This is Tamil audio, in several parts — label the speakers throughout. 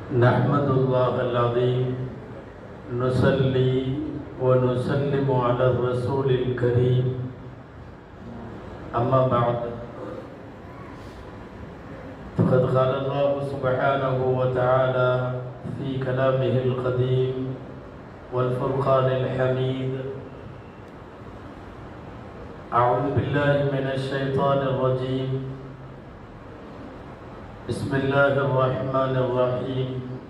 Speaker 1: نحمد الله العظيم نصلي ونسلم على الرسول الكريم أما بعد فقد قال الله سبحانه وتعالى في كلامه القديم والفرقان الحميد أعوذ بالله من الشيطان الرجيم بسم الله الرحمن الرحيم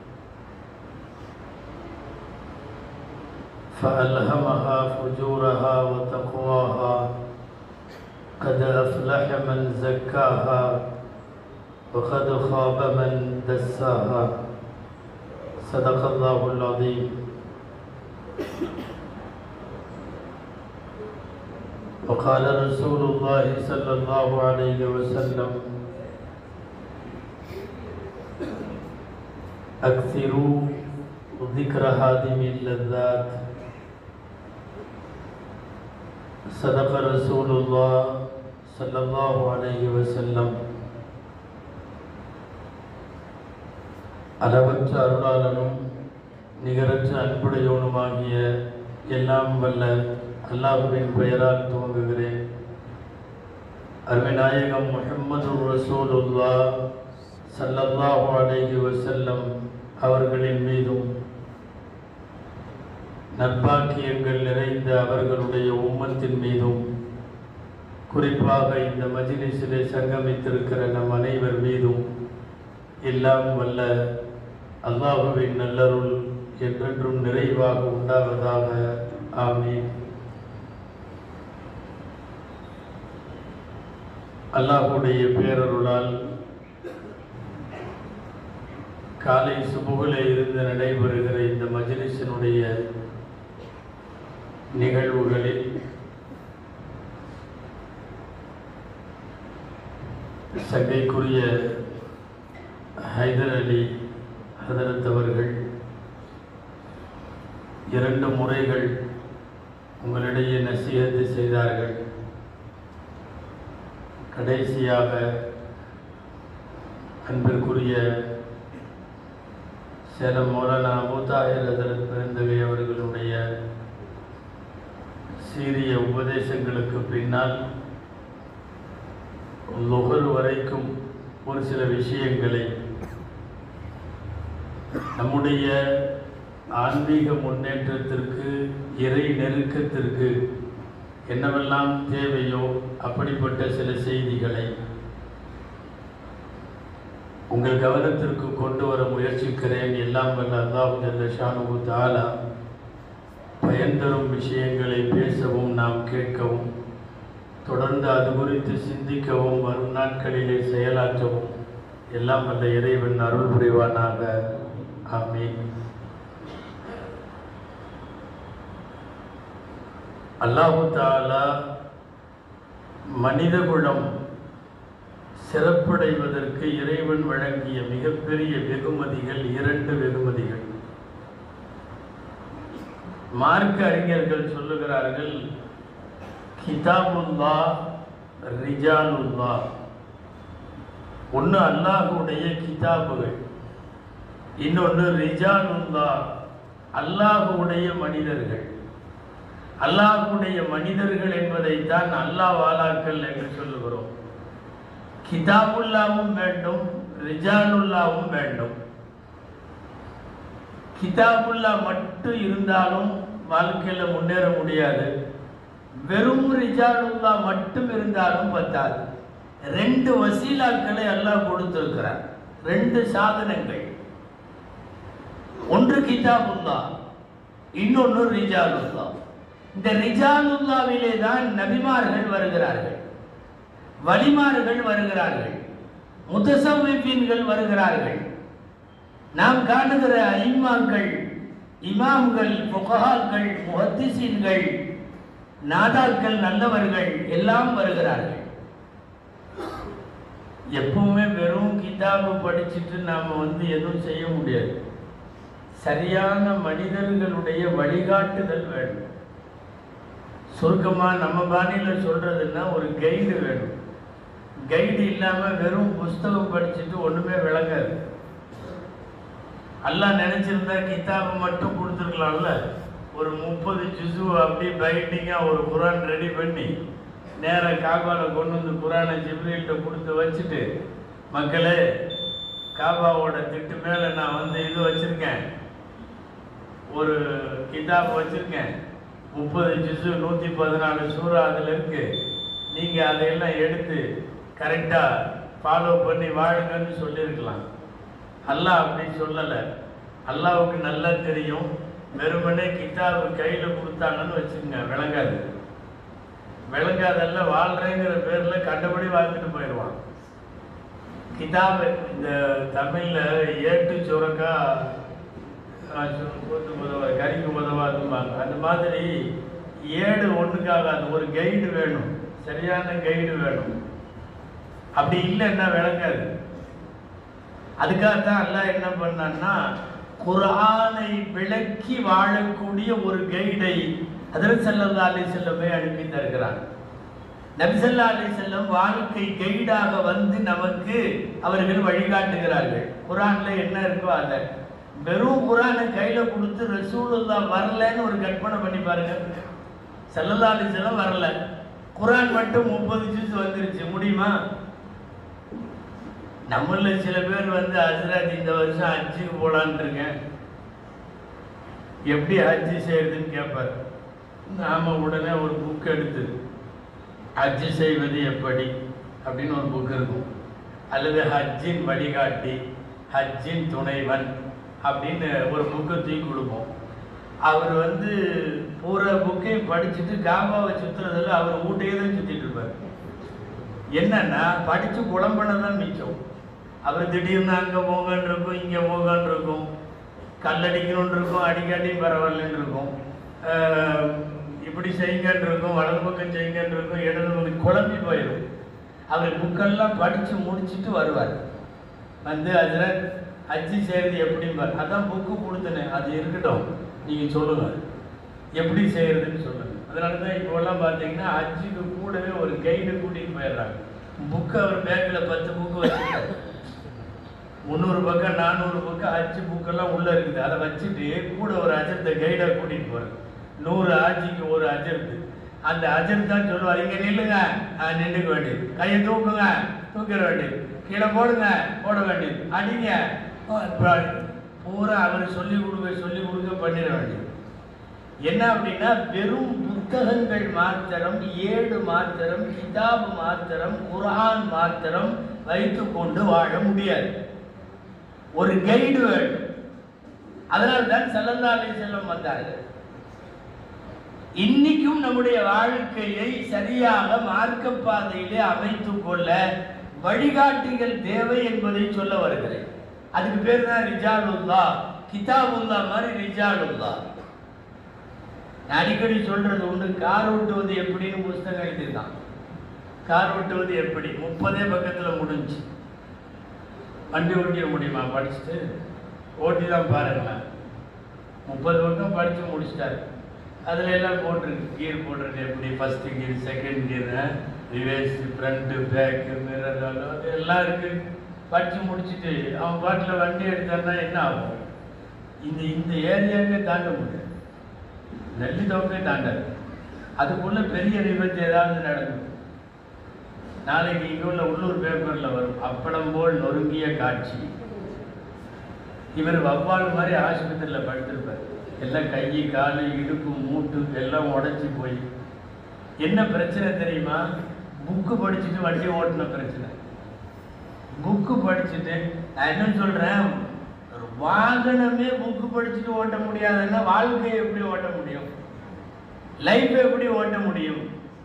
Speaker 1: فألهمها فجورها وتقواها قد أفلح من زكاها وقد خاب من دساها صدق الله العظيم وقال رسول الله صلى الله عليه وسلم أكثروا ذكر هادم اللذات صدق رسول الله صلى الله عليه وسلم அளவற்ற அருளாளனும் நிகரற்ற அன்புடையவனுமாகிய எல்லாம் வல்ல அல்லாஹுவின் பெயரால் துவங்குகிறேன் அருமைநாயகம் முஹம்மது ரசூலுல்லா சல்லல்லாஹு அலைஹி வஸல்லம் அவர்களின் மீதும் நற்பாக்கியங்கள் நிறைந்த அவர்களுடைய உம்மத்தின் மீதும் குறிப்பாக இந்த மஜிலிஸிலே சங்கமித்திருக்கிற நம் அனைவர் மீதும் எல்லாம் வல்ல அல்லாஹுவின் நல்லருள் என்றென்றும் நிறைவாக உண்டாவதாக ஆமீன் அல்லாஹுடைய பேரருளால் காலை சுபுகிலே இருந்து நடைபெறுகிற இந்த மஜ்லிஸினுடைய நிகழ்வுகளில் சங்கைக்குரிய ஹைதர் அலி ஹதரத் அவர்கள் இரண்டு முறைகள் உங்களிடையே நசீகத்து செய்தார்கள் கடைசியாக அன்பிற்குரிய சேலம் மௌலானா மூத்தாயர் ஹதரத் பெருந்தகை அவர்களுடைய சீரிய உபதேசங்களுக்கு பின்னால் லுகர் வரைக்கும் ஒரு சில விஷயங்களை நம்முடைய ஆன்மீக முன்னேற்றத்திற்கு இறை நெருக்கத்திற்கு என்னவெல்லாம் தேவையோ அப்படிப்பட்ட சில செய்திகளை உங்கள் கவனத்திற்கு கொண்டு வர முயற்சிக்கிறேன் எல்லாம் வல்ல அல்லாஹு ஜல்ல ஷானு தாலா பயன் தரும் விஷயங்களை பேசவும் நாம் கேட்கவும் தொடர்ந்து அது குறித்து சிந்திக்கவும் வரும் நாட்களிலே செயலாற்றவும் எல்லாம் வல்ல இறைவன் அருள் புரிவானாக ஆமீன் அல்லாஹு தாலா மனிதகுலம் சிறப்படைவதற்கு இறைவன் வழங்கிய மிகப்பெரிய வெகுமதிகள் இரண்டு வெகுமதிகள் மார்க்க அறிஞர்கள் சொல்லுகிறார்கள் கிதாபுல்லா ரிஜாலுல்லா ஒன்று அல்லாஹுடைய கிதாபுகள் இன்னொன்று ரிஜாலுல்லா அல்லாஹுடைய மனிதர்கள் அல்லாஹுடைய மனிதர்கள் என்பதைத்தான் அல்லாஹ் வாலாக்கள் என்று சொல்லுகிறோம் கிதாபுல்லாவும் வேண்டும் ரிஜாலுல்லாவும் வேண்டும் கிதாபுல்லா மட்டும் இருந்தாலும் வாழ்க்கையில் முன்னேற முடியாது வெறும் ரிஜாலுல்லா மட்டும் இருந்தாலும் பத்தாது ரெண்டு வசீலாக்களை எல்லாம் கொடுத்திருக்கிறார் ரெண்டு சாதனங்கள் ஒன்று கிதாபுல்லா இன்னொன்று ரிஜாலுல்லா இந்த ரிஜாலுல்லாவிலே தான் நபிமார்கள் வருகிறார்கள் வலிமார்கள் வருகிறார்கள் முத்தசவிப்பீன்கள் வருகிறார்கள் நாம் காணுகிற ஐமாக்கள் இமாம்கள் புகஹாக்கள் முஹத்திசீன்கள் நாதாக்கள் நல்லவர்கள் எல்லாம் வருகிறார்கள் எப்பவுமே வெறும் கிதாபு படிச்சுட்டு நாம் வந்து எதுவும் செய்ய முடியாது சரியான மனிதர்களுடைய வழிகாட்டுதல் வேண்டும் சுருக்கமாக நம்ம பாணியில் சொல்கிறதுன்னா ஒரு கைடு வேணும் கைடு இல்லாமல் வெறும் புஸ்தகம் படிச்சுட்டு ஒன்றுமே விளங்காது அல்லாஹ் நினைச்சிருந்தா கிதாபை மட்டும் கொடுத்துருக்கலாம்ல ஒரு முப்பது ஜுசு அப்படியே பைண்டிங்காக ஒரு குரான் ரெடி பண்ணி நேராக காபாவில் கொண்டு வந்து குரானை ஜிப்ரீல்கிட்ட கொடுத்து வச்சுட்டு மக்களே காபாவோட திட்டு மேலே நான் வந்து இது வச்சுருக்கேன் ஒரு கிதாப் வச்சுருக்கேன் முப்பது ஜிசு நூற்றி பதினாலு சூறா அதில் இருக்கு நீங்கள் அதையெல்லாம் எடுத்து கரெக்டாக ஃபாலோ பண்ணி வாழுங்கன்னு சொல்லியிருக்கலாம் அல்லாஹ் அப்படி சொல்லலை அல்லாவுக்கு நல்லா தெரியும் வெறுமனே கிதாபு கையில் கொடுத்தாங்கன்னு வச்சுக்கோங்க விளங்காது விளங்காதல்ல வாழ்றேங்கிற பேரில் கண்டபடி வாழ்ந்துட்டு போயிடுவான் கிதாபு இந்த தமிழில் ஏட்டு சுரக்கா கூத்து உதவா கறிக்கு உதவாதும்பாங்க அந்த மாதிரி ஏடு ஒன்றுக்காகாது ஒரு கைடு வேணும் சரியான கைடு வேணும் அப்படி இல்லைன்னா விளங்காது அதுக்காகத்தான் அல்லாஹ் என்ன பண்ணான்னா குரானை விளக்கி வாழக்கூடிய ஒரு கைடை அதில் செல்லல்லா அலி செல்லமே அனுப்பி தருகிறான் நபிசல்லா அலி செல்லம் வாழ்க்கை கைடாக வந்து நமக்கு அவர்கள் வழிகாட்டுகிறார்கள் குரான்ல என்ன இருக்கோ அதை வெறும் குரானை கையில கொடுத்து ரசூலுல்லா வரலன்னு ஒரு கற்பனை பண்ணி பாருங்க செல்லல்லா அலி செல்லம் வரல குரான் மட்டும் முப்பது ஜூஸ் வந்துருச்சு முடியுமா நம்மள சில பேர் வந்து ஹசரத் இந்த வருஷம் ஹஜ்ஜுக்கு போலான்னு இருக்கேன் எப்படி ஹஜ்ஜு செய்யறதுன்னு கேட்பார் நாம உடனே ஒரு புக் எடுத்து ஹஜ்ஜு செய்வது எப்படி அப்படின்னு ஒரு புக் இருக்கும் அல்லது ஹஜ்ஜின் வழிகாட்டி ஹஜ்ஜின் துணைவன் அப்படின்னு ஒரு புக்கை தூக்கி கொடுப்போம் அவர் வந்து பூரா புக்கையும் படிச்சுட்டு காபாவை சுற்றுறதில் அவர் வீட்டையே தான் சுற்றிட்டு இருப்பார் என்னன்னா படித்து குழம்புனதான் மிச்சம் அவர் திடீர்னு அங்கே போங்கன்னு இருக்கும் இங்கே போங்கன்னு இருக்கும் கல்லடிக்கணும்னு இருக்கும் அடிக்காட்டியும் பரவாயில்லன்னு இருக்கும் ஆஹ் இப்படி செய்யுங்கன்னு இருக்கும் வலது பக்கம் செய்யுங்கன்னு இருக்கும் இடது பக்கம் குழம்பி போயிடும் அவர் புக்கெல்லாம் படித்து முடிச்சுட்டு வருவார் வந்து அதில் அஜி செய்கிறது எப்படிம்பார் அதான் புக்கு கொடுத்தனேன் அது இருக்கட்டும் நீங்கள் சொல்லுங்கள் எப்படி செய்கிறதுன்னு சொல்லுங்கள் அதனால தான் இப்போல்லாம் பார்த்தீங்கன்னா அஜிக்கு கூடவே ஒரு கைடு கூட்டிகிட்டு போயிடுறாங்க புக்கு அவர் பேக்கில் பத்து புக்கு வச்சுருக்காரு முந்நூறு பக்கம் நானூறு பக்கம் அச்சு புக்கெல்லாம் உள்ளே இருக்குது அதை வச்சுட்டு கூட ஒரு அஜர்த்தை கைடாக கூட்டிகிட்டு போகிறேன் நூறு ஆட்சிக்கு ஒரு அஜர்த்து அந்த அஜர் தான் சொல்லுவார் இங்கே நில்லுங்க நின்றுக்க வேண்டியது கையை தூக்குங்க தூக்கிட வேண்டியது கீழே போடுங்க போட வேண்டியது அடிங்க அப்புறம் பூரா அவர் சொல்லி கொடுக்க சொல்லி கொடுக்க பண்ணிட வேண்டியது என்ன அப்படின்னா வெறும் புத்தகங்கள் மாத்திரம் ஏடு மாத்திரம் கிதாபு மாத்திரம் குரான் மாத்திரம் வைத்துக்கொண்டு வாழ முடியாது ஒரு கைடு வேண்டும் அதனால தான் செல்லல்லா அலி செல்லம் வந்தார்கள் இன்னைக்கும் நம்முடைய வாழ்க்கையை சரியாக மார்க்க பாதையிலே அமைத்துக் கொள்ள வழிகாட்டிகள் தேவை என்பதை சொல்ல வருகிறேன் அதுக்கு பேர் தான் ரிஜாலுல்லா கிதாபுல்லா மாதிரி ரிஜாலுல்லா நான் அடிக்கடி சொல்றது உண்டு கார் ஓட்டுவது எப்படின்னு புஸ்தகம் எழுதியிருக்கான் கார் ஓட்டுவது எப்படி முப்பதே பக்கத்துல முடிஞ்சு வண்டி ஓட்டிட முடியுமா படிச்சுட்டு ஓட்டி தான் பாருங்களேன் முப்பது பக்கம் படித்து முடிச்சிட்டாரு அதில் எல்லாம் போட்டிருக்கு கீர் போட்டிருக்கு எப்படி first gear second gear reverse front back mirror அது எல்லாம் இருக்குது படித்து முடிச்சுட்டு அவன் பாட்டில் வண்டி எடுத்தான்னா என்ன ஆகும் இந்த இந்த ஏரியாவே தாண்ட முடியாது நெல்லி தோப்பே தாண்டாது அதுக்குள்ளே பெரிய விபத்து ஏதாவது நடக்கும் நாளைக்கு இங்கே உள்ள உள்ளூர் பேப்பரில் வரும் அப்பளம் போல் நொறுங்கிய காட்சி இவர் வவ்வால் மாதிரி ஆஸ்பத்திரியில் படுத்திருப்பார் எல்லாம் கை காலு இடுப்பு மூட்டு எல்லாம் உடைச்சி போய் என்ன பிரச்சனை தெரியுமா புக்கு படிச்சுட்டு வண்டி ஓட்டின பிரச்சனை புக்கு படிச்சுட்டு நான் என்ன சொல்கிறேன் ஒரு வாகனமே புக்கு படிச்சுட்டு ஓட்ட முடியாதுன்னா வாழ்க்கையை எப்படி ஓட்ட முடியும் லைஃப் எப்படி ஓட்ட முடியும்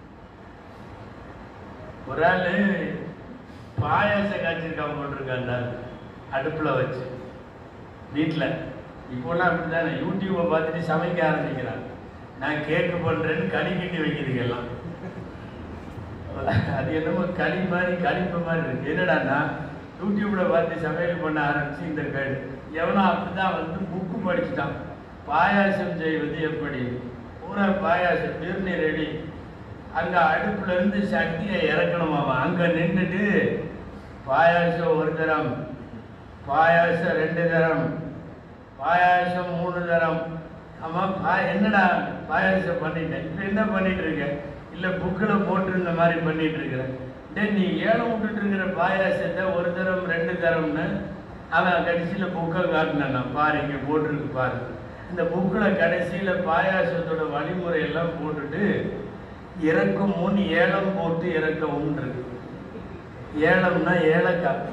Speaker 1: ஒரு ஆள் பாயாசம் காய்ச்சிருக்காம போட்டிருக்காங்க அடுப்பில் வச்சு வீட்டில் இப்போல்லாம் அப்படி தானே யூடியூப்பை பார்த்துட்டு சமைக்க ஆரம்பிக்கிறான் நான் கேக்கு பண்ணுறேன்னு களி கிண்டி வைக்கிறதுக்கு எல்லாம் அது என்னமோ களி மாதிரி களிப்பு மாதிரி இருக்கு என்னடான்னா யூடியூப்பில் பார்த்து சமையல் பண்ண ஆரம்பிச்சு இந்த கேடு எவனோ அப்படி தான் வந்து புக்கு படிச்சுட்டான் பாயாசம் செய்வது எப்படி பூரா பாயாசம் திருநீ ரெடி அங்கே அடுப்புல இருந்து சட்டியை இறக்கணுமாமா அங்கே நின்றுட்டு பாயாசம் ஒரு தரம் பாயாசம் ரெண்டு தரம் பாயாசம் மூணு தரம் ஆமாம் பா என்னடா பாயாசம் பண்ணிட்டேன் இப்போ என்ன பண்ணிட்டு இருக்க இல்லை புக்கில் போட்டு இந்த மாதிரி பண்ணிட்டு இருக்கிறேன் டேய் நீ ஏழை விட்டுட்டு இருக்கிற பாயாசத்தை ஒரு தரம் ரெண்டு தரம்னு அவன் கடைசியில் புக்கை காட்டினான் நான் பாரு இங்கே போட்டிருக்கு பாரு இந்த புக்கில் கடைசியில் பாயாசத்தோட வழிமுறை எல்லாம் போட்டுட்டு இறக்கும் முன் ஏலம் போட்டு இறக்கவும் இருக்கு ஏலம்னா ஏலக்காய்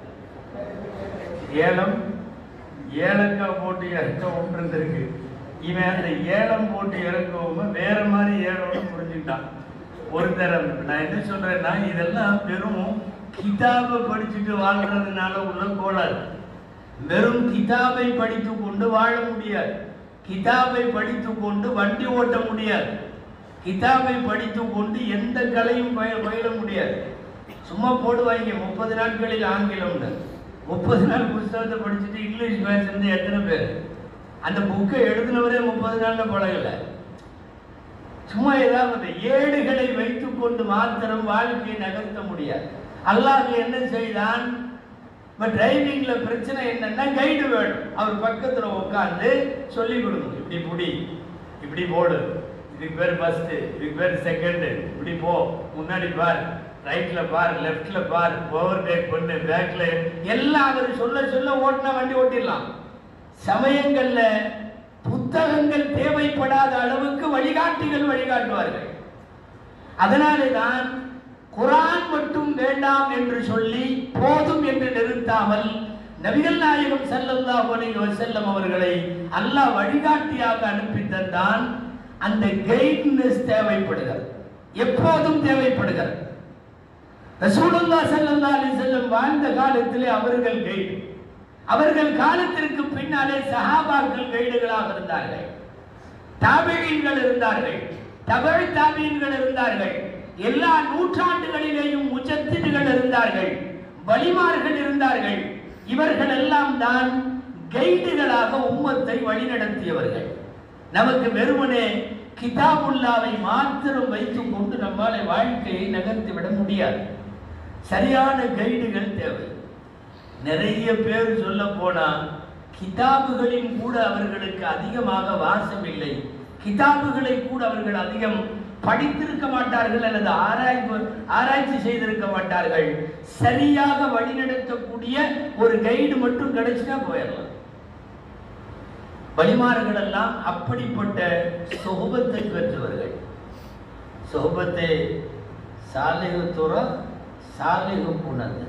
Speaker 1: ஏலம் ஏலக்காய் போட்டு இறக்கவும் இருந்திருக்கு இவன் அந்த ஏலம் போட்டு இறக்கவும் வேற மாதிரி ஏலம்னு புரிஞ்சுக்கிட்டான் ஒரு தரம் நான் என்ன சொல்றேன்னா இதெல்லாம் வெறும் கிதாபை படிச்சுட்டு வாழ்றதுனால உள்ள கோளாறு வெறும் கிதாபை படித்து கொண்டு வாழ முடியாது கிதாபை படித்து கொண்டு வண்டி ஓட்ட முடியாது கிதாபை படித்து கொண்டு எந்த கலையும் பய பயில முடியாது சும்மா போடுவாங்க முப்பது நாட்களில் ஆங்கிலம்னு முப்பது நாள் புஸ்தகத்தை படிச்சுட்டு இங்கிலீஷ் பேசுறது எத்தனை பேர் அந்த புக்கை எழுதினவரே முப்பது நாள்ல பழகலை சும்மா ஏதாவது ஏடுகளை வைத்துக் கொண்டு மாத்திரம் வாழ்க்கையை நகர்த்த முடியாது அல்லாஹ் என்ன செய்தான் இப்போ டிரைவிங்ல பிரச்சனை என்னன்னா கைடு வேணும் அவர் பக்கத்துல உட்காந்து சொல்லி கொடுக்கணும் இப்படி புடி இப்படி போடு இதுக்கு பேர் ஃபர்ஸ்ட் இதுக்கு பேர் செகண்ட் இப்படி போ முன்னாடி பார் ரைட்ல பார் லெஃப்ட்ல பார் ஓவர் டேக் பண்ணு பேக்ல எல்லாம் அவர் சொல்ல சொல்ல ஓட்டினா வண்டி ஓட்டிடலாம் சமயங்கள்ல புத்தகங்கள் தேவைப்படாத அளவுக்கு வழிகாட்டிகள் வழிகாட்டுவார்கள் அதனாலே தான் குரான் மட்டும் வேண்டாம் என்று சொல்லி போதும் என்று நிறுத்தாமல் நபிகள் நாயகம் ஸல்லல்லாஹு அலைஹி வஸல்லம் அவர்களை அல்லாஹ் வழிகாட்டியாக அனுப்பி தந்தான் அந்த கைட்னஸ் தேவைப்படுகிறது எப்போதும் தேவைப்படுகிறது ரசூலுல்லாஹ் ஸல்லல்லாஹு அலைஹி வஸல்லம் வாழ்ந்த காலத்திலே அவர்கள் கைடு அவர்கள் காலத்திற்கு பின்னாலே சஹாபாக்கள் கைடுகளாக இருந்தார்கள் தாபியீன்கள் இருந்தார்கள் தபழ் தாபியீன்கள் இருந்தார்கள் எல்லா நூற்றாண்டுகளிலேயும் முஜத்திதுகள் இருந்தார்கள் வலிமார்கள் இருந்தார்கள் இவர்கள் எல்லாம் தான் கைடுகளாக உம்மத்தை வழிநடத்தியவர்கள் நமக்கு வெறுமனே கிதாபுல்லாவை மாத்திரம் வைத்துக் கொண்டு நம்மால் வாழ்க்கையை நகர்த்திவிட முடியாது சரியான கைடுகள் தேவை நிறைய பேர் சொல்ல போனா கிதாபுகளின் கூட அவர்களுக்கு அதிகமாக வாசம் இல்லை கிதாபுகளை கூட அவர்கள் அதிகம் படித்திருக்க மாட்டார்கள் அல்லது ஆராய்வு ஆராய்ச்சி செய்திருக்க மாட்டார்கள் சரியாக வழிநடத்தக்கூடிய ஒரு கைடு மட்டும் கிடைச்சிட்டா போயிடலாம் வழிமாறுகள் எல்லாம் அப்படிப்பட்ட சொகுபத்தை பெற்றவர்கள் சொகுபத்தை சாலிகு துற சாலிகு புனது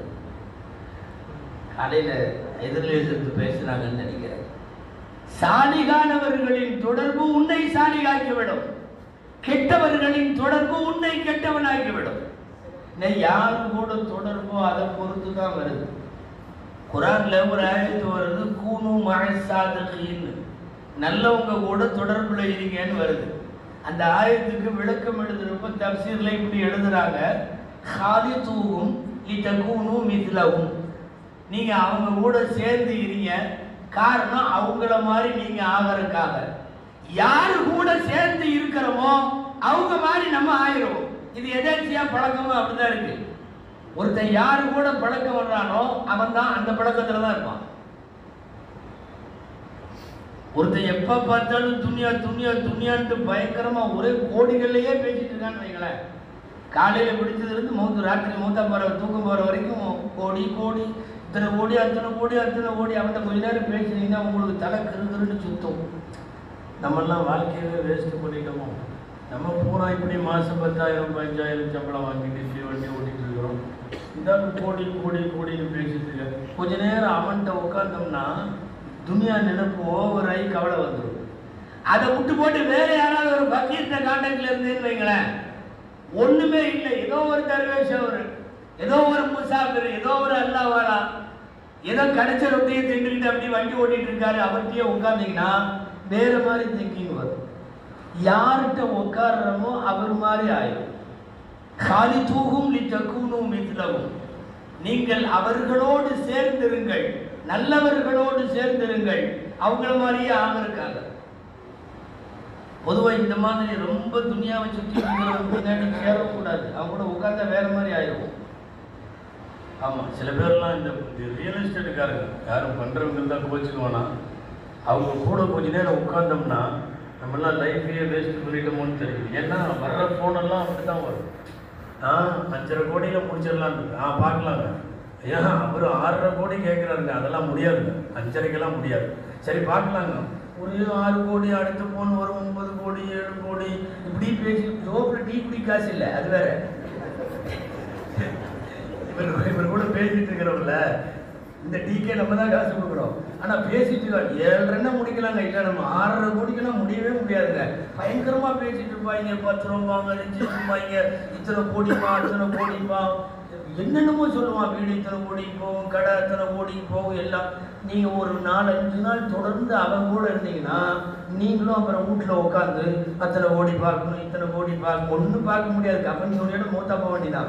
Speaker 1: காலையில் எதிர்லேசத்து பேசுறாங்கன்னு நினைக்கிறேன் சாலிகானவர்களின் தொடர்பு உன்னை சாலிகாக்கிவிடும் கெட்டவர்களின் தொடர்பு உன்னை கெட்டவனாக்கிவிடும் நீ யாரு கூட தொடர்போ அதை பொறுத்து தான் வருது குரான்ல ஒரு ஆயத்து வருது கூனு மழசாதகின்னு நல்லவங்க கூட தொடர்புல இருங்கன்னு வருது அந்த ஆயத்துக்கு விளக்கம் எழுதுறப்ப தப்சீர்ல இப்படி எழுதுறாங்க ஹாதி தூகும் இத்தகூனு மித்லவும் நீங்க அவங்க கூட சேர்ந்து இருங்க காரணம் அவங்கள மாதிரி நீங்க ஆகிறதுக்காக யாரு கூட சேர்ந்து இருக்கிறோமோ அவங்க மாதிரி நம்ம ஆயிரும் இது எதேச்சியா பழக்கமா அப்படிதான் இருக்கு ஒருத்தன் யாரு கூட பழக்கம் வர்றானோ அவன் தான் அந்த பழக்கத்துல தான் இருப்பான் ஒருத்தன் எப்ப பார்த்தாலும் துணியா துணியா துணியான்ட்டு பயங்கரமா ஒரே கோடிகள்லயே பேசிட்டு இருக்கான்னு வைங்களேன் காலையில பிடிச்சதுல இருந்து மூத்து ராத்திரி மூத்தா போற தூக்கம் போற வரைக்கும் கோடி கோடி இத்தனை கோடி அத்தனை கோடி அத்தனை கோடி அவன்கிட்ட கொஞ்ச நேரம் பேசுனீங்கன்னா உங்களுக்கு தலை கிருகிருன்னு சுத்தும் நம்மெல்லாம் வாழ்க்கையவே வேஸ்ட் பண்ணிட்டோமோ நம்ம பூரா இப்படி மாசம் பத்தாயிரம் பஞ்சாயிரம் சம்பளம் வாங்கிட்டு இப்படி வண்டி ஓட்டிட்டு இருக்கிறோம் இந்த கோடி கோடி கோடின்னு பேசிட்டு இருக்க கொஞ்ச நேரம் அவன்கிட்ட உட்காந்தோம்னா துனியா நினைப்பு ஓவர் ஆகி கவலை வந்துடும் அதை விட்டு போட்டு வேற யாராவது ஒரு பக்கீர்ட்ட கான்டாக்ட்ல இருந்தேன்னு வைங்களேன் ஒண்ணுமே இல்லை ஏதோ ஒரு தர்வேஷ் அவர் ஏதோ ஒரு முசாஃபிர் ஏதோ ஒரு அல்லாவாலா ஏதோ கிடைச்ச ரொட்டியை தின்னுக்கிட்டு அப்படி வண்டி ஓட்டிட்டு இருக்காரு அவர்கிட்டயே உட்கார்ந்தீங்கன்னா வேற மாதிரி திங்கிங் வரும் யார்கிட்ட உட்கார்றமோ அவர் மாதிரி ஆயிடும் காலி தூகும் லி தக்கூனும் மித்லவும் நீங்கள் அவர்களோடு சேர்ந்திருங்கள் நல்லவர்களோடு சேர்ந்திருங்கள் அவங்கள மாதிரியே ஆகிருக்காங்க பொதுவாக இந்த மாதிரி ரொம்ப துணியாவை சுற்றி இருக்கிறவங்க பின்னாடி சேரவும் கூடாது அவங்க கூட உட்காந்தா வேற மாதிரி ஆயிடும் ஆமாம் சில பேர்லாம் இந்த ரியல் எஸ்டேட்டுக்காரங்க யாரும் பண்ணுறவங்க தான் கோச்சுக்குவானா அவங்க கூட கொஞ்ச நேரம் உட்கார்ந்தோம்னா நம்மளாம் லைஃபையே வேஸ்ட் பண்ணிட்டோமோன்னு தெரியும் ஏன்னா வர்ற ஃபோனெல்லாம் அப்படி தான் வரும் ஆ அஞ்சரை கோடியில் முடிச்சிடலான்னு இருக்கு. ஆ பார்க்கலாங்க ஐயா அவர் ஆறரை கோடி கேட்குறாருங்க அதெல்லாம் முடியாதுங்க அஞ்சரைக்கெல்லாம் முடியாது சரி பார்க்கலாங்க ஒரு ஆறு கோடி அடுத்த போன் வரும் ஒன்பது கோடி ஏழு கோடி இப்படி பேசி சோப்பில் டீ குடி காசு இல்லை அது வேற இவர் இவர் கூட பேசிட்டு இருக்கிறவங்கள இந்த டீக்கே நம்ம தான் காசு கொடுக்குறோம் ஆனா பேசிட்டு இருக்கோம் ஏழரைன்னா முடிக்கலாங்க இல்லை நம்ம ஆறரை கோடிக்கெல்லாம் முடியவே முடியாதுங்க பயங்கரமா பேசிட்டு இருப்பாங்க பத்து ரூபாங்க அஞ்சு ரூபாய்ங்க இத்தனை கோடிப்பா இத்தனை கோடிப்பா என்னென்னமோ சொல்லுவான் வீடு இத்தனை கோடிக்கு போகும் கடை இத்தனை கோடிக்கு போகும் எல்லாம் நீங்க ஒரு நாலு அஞ்சு நாள் தொடர்ந்து அவன் கூட இருந்தீங்கன்னா நீங்களும் அப்புறம் வீட்டுல உட்காந்து அத்தனை கோடி பார்க்கணும் இத்தனை கோடி பார்க்கணும் ஒன்றும் பார்க்க முடியாது கப்பன் துணியோட மூத்தா போக வேண்டியதான்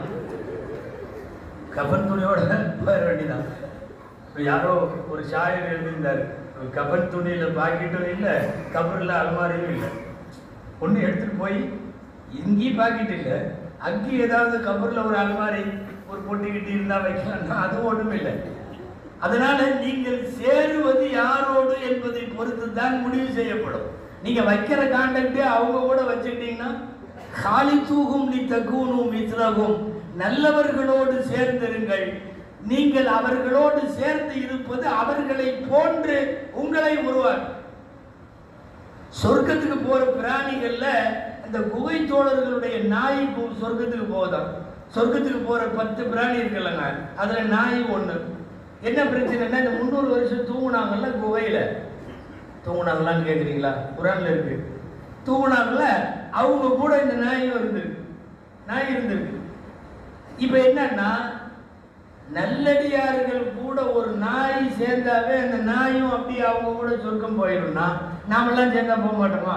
Speaker 1: கபன் துணியோட போயிட வேண்டியதான் இப்போ யாரோ ஒரு ஷாயர் எழுதியிருந்தார் கபன் துணியில பாக்கெட்டும் இல்லை கபரில் அலமாரியும் இல்லை ஒன்று எடுத்துட்டு போய் இங்கேயும் பாக்கெட் இல்லை அங்கே ஏதாவது கபரில் ஒரு அலமாரி ஒரு பொட்டி கிட்டி இருந்தா வைக்கலாம்னா அதுவும் ஒன்றும் இல்லை அதனால நீங்கள் சேருவது யாரோடு என்பதை பொறுத்து தான் முடிவு செய்யப்படும் நீங்க வைக்கிற கான்டாக்டே அவங்க கூட வச்சுக்கிட்டீங்கன்னா காலி தூகும் நீ தக்கூனும் மித்ரகும் நல்லவர்களோடு சேர்ந்திருங்கள் நீங்கள் அவர்களோடு சேர்ந்து இருப்பது அவர்களை போன்று உங்களை உருவாக்கும் சொர்க்கத்துக்கு போற பிராணிகள்ல அந்த குகை தோழர்களுடைய நாய் கு- சொர்க்கத்துக்கு போகுதாம் சொர்க்கத்துக்கு போற பத்து பிராணி இருக்குல்லங்க அதுல நாய் ஒண்ணு என்ன பிரச்சனைன்னா இந்த முந்நூறு வருஷம் தூங்குனாங்கல்ல குகையில தூங்குனாங்களான்னு கேக்குறீங்களா குரான்ல இருக்கு தூங்குனாங்கல்ல அவங்க கூட இந்த நாயும் இருந்திருக்கு நாய் இருந்திருக்கு இப்ப என்னன்னா நல்லடியார்கள் கூட ஒரு நாய் சேர்ந்தாவே அந்த நாயும் அப்படி அவங்க கூட சொர்க்கம் போயிடும்னா நாமெல்லாம் சேர்ந்தா போக மாட்டோமா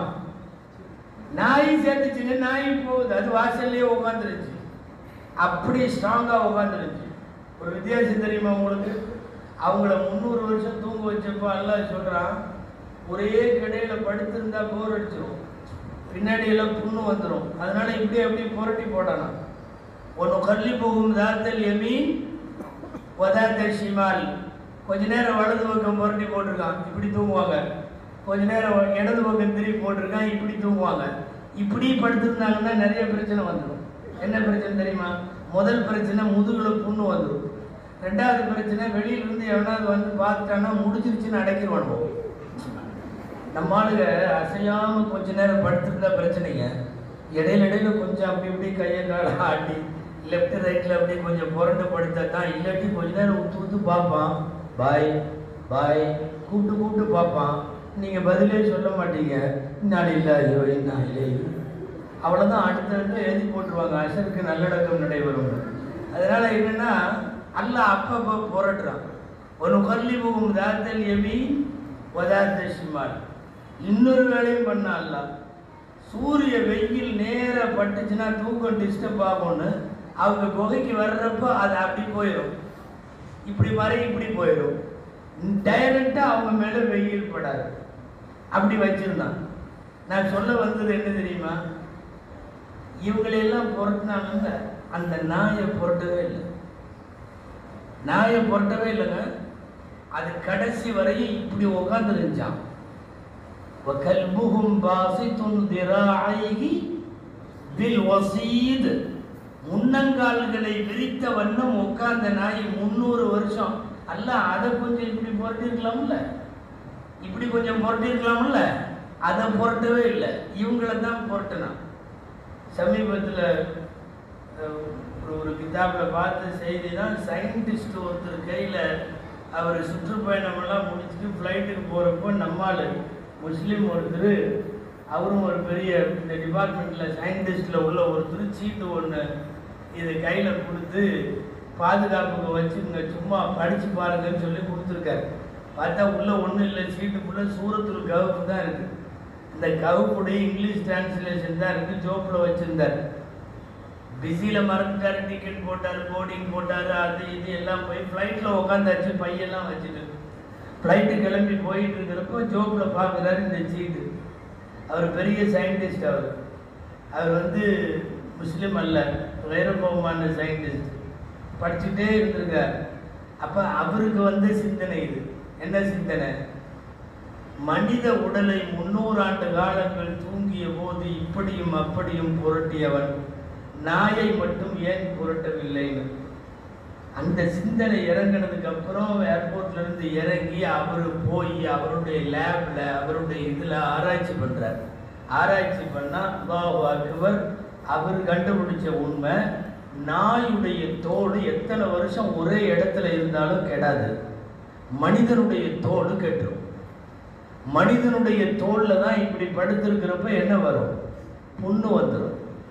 Speaker 1: நாய் சேர்ந்துச்சுங்க நாய் போகுது அது வாசல்லையே உட்காந்துருச்சு அப்படி ஸ்ட்ராங்கா உட்காந்துருச்சு ஒரு வித்தியாசம் தெரியுமா உங்களுக்கு அவங்கள முந்நூறு வருஷம் தூங்க வச்சப்போ எல்லாம் சொல்றான் ஒரே கடையில படுத்திருந்தா போர் அடிச்சிரும் பின்னாடி எல்லாம் புண்ணு வந்துடும் அதனால இப்படி அப்படி புரட்டி போட்டானா ஒன்று கல்லி போகும் தாத்தல் எமீன் வதாத்த ஷிமால் கொஞ்ச நேரம் வலது பக்கம் புரட்டி போட்டிருக்கான் இப்படி தூங்குவாங்க கொஞ்ச நேரம் இடது பக்கம் திருப்பி போட்டிருக்கான் இப்படி தூங்குவாங்க இப்படி படுத்திருந்தாங்கன்னா நிறைய பிரச்சனை வந்துடும் என்ன பிரச்சனை தெரியுமா முதல் பிரச்சனை முதுகுல புண்ணு வந்துடும் ரெண்டாவது பிரச்சனை வெளியில இருந்து எவனாவது வந்து பார்த்துட்டான்னா முடிச்சிருச்சுன்னு அடைக்கிடுவானுவோம் நம்ம ஆளுங்க அசையாம கொஞ்ச நேரம் படுத்துருந்தா பிரச்சனைங்க இடையில இடையில கொஞ்சம் அப்படி இப்படி கையை கால ஆட்டி லெஃப்ட் ரைட்ல அப்படி கொஞ்சம் புரண்டு படுத்தா தான் இல்லாட்டி கொஞ்ச நேரம் உத்து உத்து பார்ப்பான் பாய் பாய் கூப்பிட்டு கூப்பிட்டு பார்ப்பான் நீங்க பதிலே சொல்ல மாட்டீங்க நாள் இல்லை ஐயோ என்ன இல்லை அவ்வளோதான் அடுத்தடுத்து எழுதி போட்டுருவாங்க அசருக்கு நல்லடக்கம் நடைபெறும் அதனால என்னன்னா அல்லாஹ் அப்பப்போ புரட்டுறான் ஒரு கல்லி போகும் தாத்தல் எமி வதாத்த ஷிமால் இன்னொரு வேலையும் பண்ண அல்லாஹ் சூரிய வெயில் நேரா பட்டுச்சுன்னா தூக்கம் டிஸ்டர்ப் ஆகும்னு அவங்க குகைக்கு வர்றப்போ அது அப்படி போயிடும் இப்படி வரை இப்படி போயிடும் டைரக்டாக அவங்க மேலே வெயில் படாது அப்படி வச்சிருந்தான் நான் சொல்ல வந்தது என்ன தெரியுமா இவங்களையெல்லாம் புரட்டினாங்கல்ல அந்த நாயை புரட்டவே இல்லை நாயை புரட்டவே இல்லைங்க அது கடைசி வரையும் இப்படி உட்காந்துருந்துச்சான் وكلبهم باسط ذراعيه بالوسيد முன்னங்கால்களை விரித்த வண்ணம் உட்கார்ந்த நாய் முந்நூறு வருஷம் அல்ல அதை கொஞ்சம் இப்படி புரட்டிருக்கலாம்ல இப்படி கொஞ்சம் புரட்டிருக்கலாம்ல அதை புரட்டவே இல்லை இவங்கள தான் புரட்டினான் சமீபத்தில் ஒரு ஒரு கிதாபில் பார்த்த செய்தி தான் சயின்டிஸ்ட் ஒருத்தர் கையில் அவர் சுற்றுப்பயணமெல்லாம் முடிச்சுட்டு ஃப்ளைட்டுக்கு போகிறப்போ நம்மால் முஸ்லீம் ஒருத்தர் அவரும் ஒரு பெரிய இந்த டிபார்ட்மெண்ட்டில் சயின்டிஸ்டில் உள்ள ஒருத்தர் சீட்டு ஒன்று இது கையில் கொடுத்து பாதுகாப்புக்கு வச்சுங்க சும்மா படித்து பாருங்கன்னு சொல்லி கொடுத்துருக்காரு பார்த்தா உள்ளே ஒன்றும் இல்லை சீட்டுக்குள்ளே சூரத்துல் கவுப்பு தான் இருக்குது இந்த கவுப்புடைய இங்கிலீஷ் டிரான்ஸ்லேஷன் தான் இருக்குது ஜோப்பில் வச்சுருந்தார் பிஸியில் மறந்துட்டாரு டிக்கெட் போட்டார் போர்டிங் போட்டார் அது இது எல்லாம் போய் ஃப்ளைட்டில் உட்காந்தாச்சு பையெல்லாம் வச்சுட்டு ஃப்ளைட்டு கிளம்பி போயிட்டு இருக்கிறப்போ ஜோப்பில் பார்க்குறாரு இந்த சீட்டு அவர் பெரிய சயின்டிஸ்ட் அவர் அவர் வந்து முஸ்லீம் அல்ல வைரபவமான சயின்டிஸ்ட் படிச்சுட்டே இருந்திருக்கார் அப்போ அவருக்கு வந்த சிந்தனை இது என்ன சிந்தனை மனித உடலை முன்னூறு ஆண்டு காலங்கள் தூங்கிய போது இப்படியும் அப்படியும் புரட்டியவன் நாயை மட்டும் ஏன் புரட்டவில்லைன்னு அந்த சிந்தனை இறங்கினதுக்கு அப்புறம் ஏர்போர்ட்ல இருந்து இறங்கி அவர் போய் அவருடைய லேப்ல அவருடைய இதுல ஆராய்ச்சி பண்றார் ஆராய்ச்சி பண்ணா அல்லாஹ் அக்பர் அவர் கண்டுபிடிச்ச உண்மை நாயுடைய தோல் எத்தனை வருஷம் ஒரே இடத்துல இருந்தாலும் கெடாது மனிதனுடைய தோல் கெட்டுரும் மனிதனுடைய தோல்ல தான் இப்படி படுத்திருக்கிறப்ப என்ன வரும் புண்ணு வந்துடும்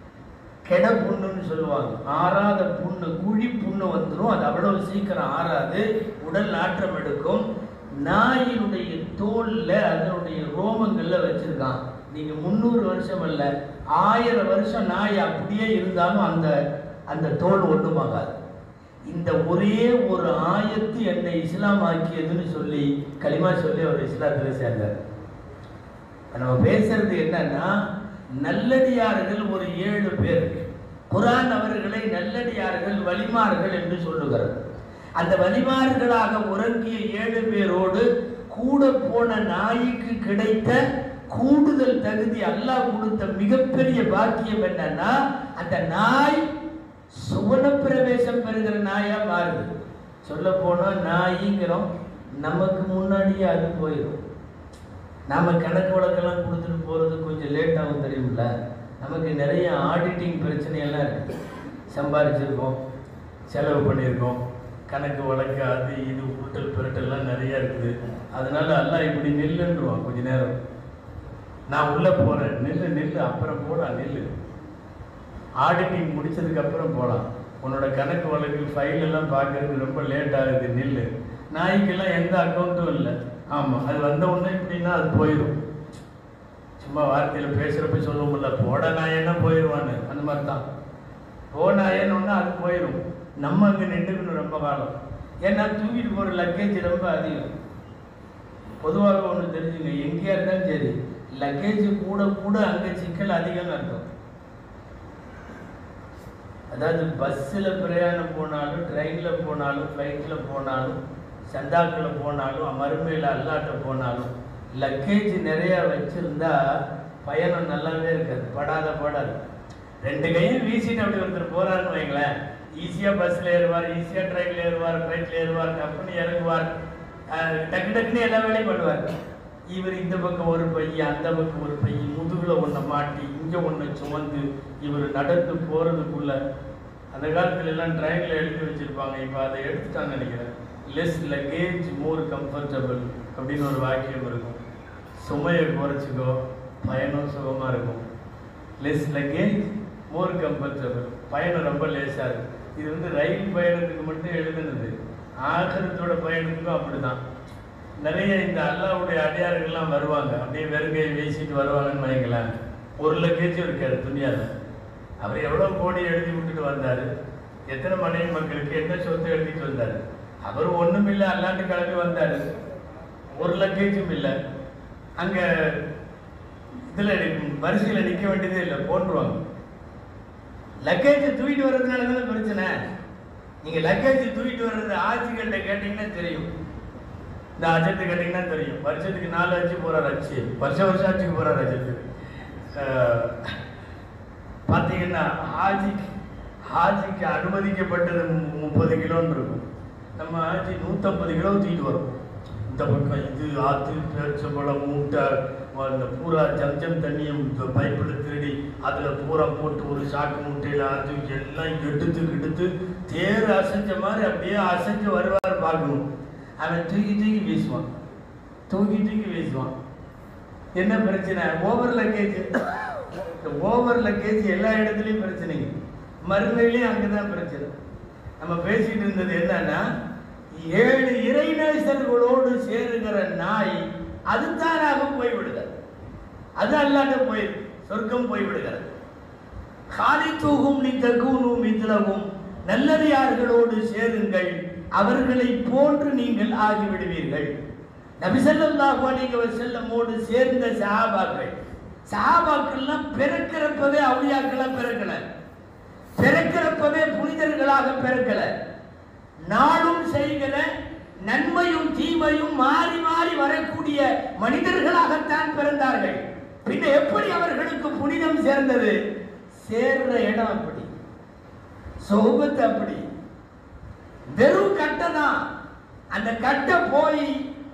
Speaker 1: கெட புண்ணுன்னு சொல்லுவாங்க ஆறாத புண்ணு குழி புண்ணு வந்துடும் அது அவ்வளவு சீக்கிரம் ஆறாது உடல் நாற்றம் எடுக்கும் நாயினுடைய தோல்ல அதனுடைய ரோமங்கள்ல வச்சிருக்கான் நீங்க முந்நூறு வருஷம் அல்ல ஆயிரம் வருஷம் நாய் அப்படியே இருந்தாலும் அந்த அந்த தோல் ஒன்றுமாகாது இந்த ஒரே ஒரு ஆயத்து என்னை இஸ்லாம் ஆக்கியதுன்னு சொல்லி களிமா சொல்லி அவர் இஸ்லாத்தில் சேர்ந்தார் இப்ப நம்ம பேசுறது என்னன்னா நல்லடியார்கள் ஒரு ஏழு பேர் குரான் அவர்களை நல்லடியார்கள் வலிமார்கள் என்று சொல்லுகிறது அந்த வலிமார்களாக உறங்கிய ஏழு பேரோடு கூட போன நாய்க்கு கிடைத்த கூடுதல் தகுதி அல்லாஹ் கொடுத்த மிகப்பெரிய பாக்கியம் என்னன்னா அந்த நாய் சுவன பிரவேசம் பெறுகிற நாயா மாறுது சொல்ல போனா நாய்ங்கிறோம் நமக்கு முன்னாடியே அது போயிடும் நாம கணக்கு வழக்கெல்லாம் கொடுத்துட்டு போறது கொஞ்சம் லேட் ஆகும் தெரியுமில்ல நமக்கு நிறைய ஆடிட்டிங் பிரச்சனையெல்லாம் இருக்கு சம்பாதிச்சிருக்கோம் செலவு பண்ணியிருக்கோம் கணக்கு வழக்கு அது இது கூட்டல் பிறட்டெல்லாம் நிறைய இருக்குது அதனால எல்லாம் இப்படி நில்லுன்றுவான் கொஞ்ச நேரம் நான் உள்ள போறேன் நில்லு நில்லு அப்புறம் போடா நில்லு ஆடிட்டிங் முடிச்சதுக்கு அப்புறம் போகலாம் உன்னோட கணக்கு வழக்கு ஃபைல் எல்லாம் பார்க்கறதுக்கு ரொம்ப லேட் ஆகுது நில்லு நாய்க்கெல்லாம் எந்த அக்கௌண்ட்டும் இல்லை ஆமாம் அது வந்த உடனே இப்படின்னா அது போயிடும் சும்மா வார்த்தையில் பேசுகிறப்ப சொல்லுவோம்ல போட நாயன்னா போயிடுவான்னு அந்த மாதிரி தான் போ நாயன்னு ஒன்று அது போயிடும் நம்ம அங்கே நின்றுக்கணும் ரொம்ப காலம் ஏன்னா தூக்கிட்டு போகிற லக்கேஜ் ரொம்ப அதிகம் பொதுவாக ஒன்று தெரிஞ்சுங்க எங்கேயா இருந்தாலும் சரி லக்கேஜ் கூட கூட அங்கே சிக்கல் அதிகம்னு அர்த்தம் அதாவது பஸ்ஸில் பிரயாணம் போனாலும் ட்ரெயினில் போனாலும் ஃப்ளைட்டில் போனாலும் சந்தாக்கில் போனாலும் மறுமையில் அல்லாட்ட போனாலும் லக்கேஜ் நிறையா வச்சுருந்தா பயணம் நல்லாவே இருக்காது படாத படாது ரெண்டு கையும் வீசிட்டு அப்படி ஒருத்தர் போகிறாருன்னு வைங்களேன் ஈஸியாக பஸ்ஸில் ஏறுவார் ஈஸியாக ட்ரெயினில் ஏறுவார் ஃப்ளைட்டில் ஏறுவார் கப்பனி இறங்குவார் அஹ் டக்கு டக்குன்னு எல்லா வேலையும் பண்ணுவார் இவர் இந்த பக்கம் ஒரு பையன் அந்த பக்கம் ஒரு பையன் முதுகுல ஒன்றை மாட்டி இங்கே ஒன்றை சுமந்து இவர் நடந்து போகிறதுக்குள்ள அந்த காலத்துல எல்லாம் ட்ரெயினில் எழுதி வச்சிருப்பாங்க இப்போ அதை எடுத்துட்டான்னு நினைக்கிறேன் லெஸ் லக்கேஜ் மோர் கம்ஃபர்டபுள் அப்படின்னு ஒரு வாக்கியம் இருக்கும் சுமையை குறைச்சிக்கோ பயணம் சுகமாக இருக்கும் லெஸ் லக்கேஜ் மோர் கம்ஃபர்டபுள் பயணம் ரொம்ப லேசாக இருக்கும் இது வந்து ரயில் பயணத்துக்கு மட்டும் எழுதுனது ஆகரத்தோட பயணத்துக்கும் அப்படிதான் நிறைய இந்த அல்லாவுடைய அடியார்கள்லாம் வருவாங்க அப்படியே வெறுங்கையை வீசிட்டு வருவாங்கன்னு வைங்களேன் ஒரு லக்கேஜும் இருக்காது துணியாவில் அவர் எவ்வளோ கோடி எழுதி விட்டுட்டு வந்தார் எத்தனை மனைவி மக்களுக்கு என்ன சொத்து எழுதிட்டு வந்தார் அவர் ஒன்றும் இல்லை அல்லாண்டு கிளம்பி வந்தார் ஒரு லக்கேஜும் இல்லை அங்கே இதில் வரிசையில் நிற்க வேண்டியதே இல்லை போட்டுருவாங்க லக்கேஜை தூக்கிட்டு வர்றதுனால தானே பிரச்சனை நீங்கள் லக்கேஜ் தூக்கிட்டு வர்றது ஆட்சிகள்கிட்ட கேட்டிங்கன்னா தெரியும் இந்த அஜத்து கேட்டிங்கன்னா தெரியும் வருஷத்துக்கு நாலு அச்சு போகிறார் அச்சு வருஷம் வருஷம் அச்சுக்கு போகிறார் அஜத்துக்கு அஹ், பார்த்தீங்கன்னா ஹாஜிக்கு ஹாஜிக்கு அனுமதிக்கப்பட்டது மு- முப்பது கிலோன்னு இருக்கும் நம்ம ஹாஜி நூற்றம்பது கிலோ தூக்கிட்டு வரும் இந்த பக்கம் இது ஆற்று பேரிச்சம்பழம் மூட்டை அந்த பூரா ஜம்ஜம் தண்ணியும் பைப்பில் திருடி அதில் பூரா போட்டு ஒரு சாக்கு மூட்டையில் ஆற்று எல்லாம் எடுத்து எடுத்து தேர் அசைஞ்ச மாதிரி அப்படியே அசைஞ்சு வருவார் பார்க்கணும் அவன் தூக்கி தூக்கி வீசுவான் தூக்கி தூக்கி வீசுவான் என்ன பிரச்சனை ஓவர் லக்கேஜ் இந்த ஓவர் லக்கேஜ் எல்லா இடத்துலையும் பிரச்சனைங்க மறுமையிலையும் அங்கே தான் பிரச்சனை நம்ம பேசிட்டு இருந்தது என்னன்னா ஏழு இறைநேசர்களோடு சேருகிற நாய் அது தானாக போய்விடுகிறது அது அல்லாட்ட போயிருக்கு சொர்க்கம் போய்விடுகிறது காலி தூகும் நீ தகுனும் மித்லவும் நல்லடியார்களோடு சேருங்கள் அவர்களை போன்று நீங்கள் ஆகிவிடுவீர்கள் நபிசல்லாஹு அலைஹி வஸல்லமோடு சேர்ந்த சஹாபாக்கள் சஹாபாக்கள்லாம் பிறக்கிறப்பவே அவுளியாக்களா பிறக்கல பிறக்கிறப்பவே புனிதர்களாக பிறக்கல நாளும் செய்கிற
Speaker 2: நன்மையும் தீமையும் மாறி மாறி வரக்கூடிய மனிதர்களாகத்தான் பிறந்தார்கள் பின்ன எப்படி அவர்களுக்கு புனிதம் சேர்ந்தது சேர்ற இடம் அப்படி சொகுபத்து அப்படி வெறும் கட்டை தான் அந்த கட்டை போய்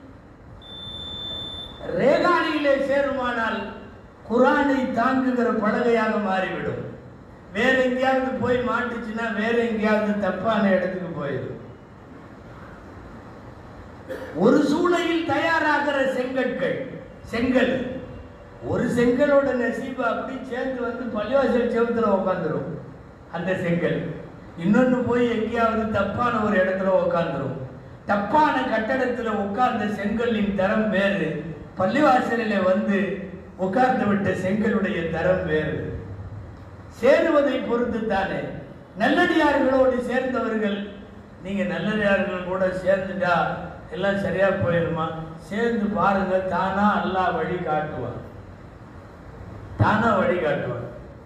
Speaker 2: ரேகானியிலே சேருமானால் குரானை தாங்குகிற பலகையாக மாறிவிடும் வேற எங்கேயாவது போய் மாட்டுச்சுன்னா வேற எங்கேயாவது தப்பான இடத்துக்கு போயிடும் ஒரு சூளையில் தயாராகிற செங்கற்கள் செங்கல் ஒரு செங்கலோட நெசீபு அப்படி சேர்ந்து வந்து பள்ளிவாசல் செவத்துல உட்காந்துரும் அந்த செங்கல் இன்னொன்னு போய் எங்கேயாவது தப்பான ஒரு இடத்துல உட்காந்துரும் தப்பான கட்டடத்துல உட்கார்ந்த செங்கலின் தரம் வேறு பள்ளிவாசலில் வந்து உட்கார்ந்து விட்ட செங்கலுடைய தரம் வேறு சேருவதை பொறுத்து தானே நல்லடியார்களோடு சேர்ந்தவர்கள் நீங்க நல்லடியார்கள் கூட சேர்ந்துட்டா எல்லாம் சரியா போயிடுமா சேர்ந்து பாருங்க தானா அல்லாஹ் வழி காட்டுவான் தானா வழி காட்டுவான்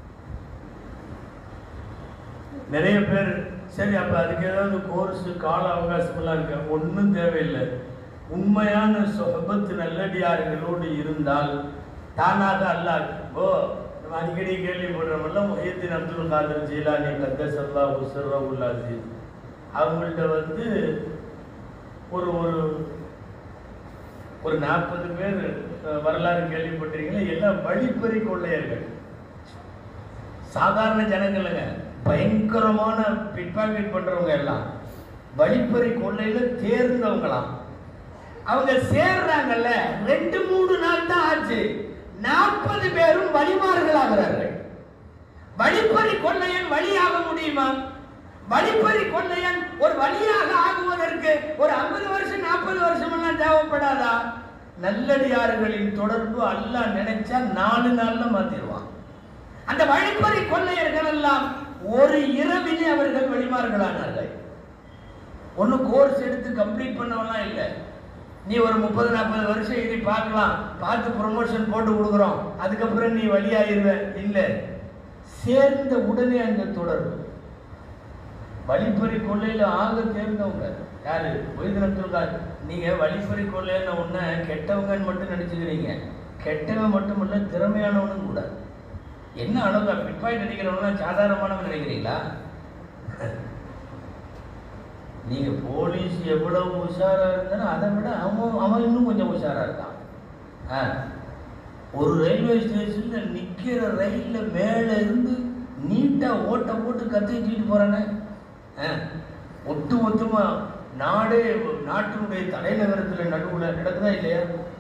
Speaker 2: நிறைய பேர் சரி அப்ப அதுக்கு ஏதாவது கோர்ஸ் கால அவகாசம் எல்லாம் இருக்க ஒன்றும் தேவையில்லை உண்மையான சொஹபத்து நல்லடியார்களோடு இருந்தால் தானாக அல்லாஹ் ஓ நம்ம அடிக்கடி கேள்விப்படுறோம்ல முஹியத்தின் அப்துல் காதர் ஜீலானி கத்தஸ் அல்லா உசர்ரா உல்லாசி அவங்கள்ட்ட வந்து ஒரு ஒரு ஒரு நாற்பது பேர் அஹ், வரலாறு கேள்விப்பட்டிருக்கீங்களா எல்லாம் வழிப்பறி கொள்ளையர்கள் சாதாரண ஜனங்களுங்க பயங்கரமான பிட்பாக்கெட் பண்றவங்க எல்லாம் வழிப்பறி கொள்ளையில தேர்ந்தவங்களாம் அவங்க சேர்றாங்கல்ல ரெண்டு மூணு நாள் தான் ஆச்சு நாற்பது பேரும் வழிமாறுகளாகிறார்கள் வழிப்பறி கொள்ளையன் வழியாக முடியுமா வழிப்பறி கொள்ளையன் ஒரு வழியாக ஆகுவதற்கு ஒரு ஐம்பது வருஷம் நாற்பது வருஷம் எல்லாம் தேவைப்படாதா நல்லடியார்களின் தொடர்பு அல்லாஹ் நினைச்சா நாலு நாள்ல மாத்திடுவான் அந்த வழிப்பறி கொள்ளையர்கள் எல்லாம் ஒரு இரவிலே அவர்கள் வழிமார்களானார்கள் ஒண்ணு கோர்ஸ் எடுத்து கம்ப்ளீட் பண்ணவெல்லாம் இல்லை நீ ஒரு முப்பது நாற்பது வருஷம் இனி பார்க்கலாம் பார்த்து ப்ரொமோஷன் போட்டு கொடுக்குறோம் அதுக்கப்புறம் நீ வழியாயிருவ இல்லை சேர்ந்த உடனே அந்த தொடர்பு வழிப்பறி கொள்ளையில ஆக தேர்ந்தவங்க யாரு ஒய்தனத்துள்ளார் நீங்க வழிப்பறி கொள்ளைன்னு ஒண்ணு கெட்டவங்கன்னு மட்டும் நினைச்சுக்கிறீங்க கெட்டவன் மட்டும் இல்ல திறமையானவனும் கூட என்ன அளவு பிட்பாயிண்ட் அடிக்கிறவனா சாதாரணமானவன் நினைக்கிறீங்களா நீங்க போலீஸ் எவ்வளவு உஷாரா இருந்தாலும் அதை விட அவன் அவன் இன்னும் கொஞ்சம் உஷாரா இருக்கான் ஆ. ஒரு ரயில்வே ஸ்டேஷன்ல நிக்கிற ரயில்ல மேல இருந்து நீட்டா ஓட்ட போட்டு கத்திட்டு போறானே ஆ. ஒட்டு மொத்தமா நாடே நாட்டினுடைய தலைநகரத்துல நடுவுல நடக்குதா இல்லையா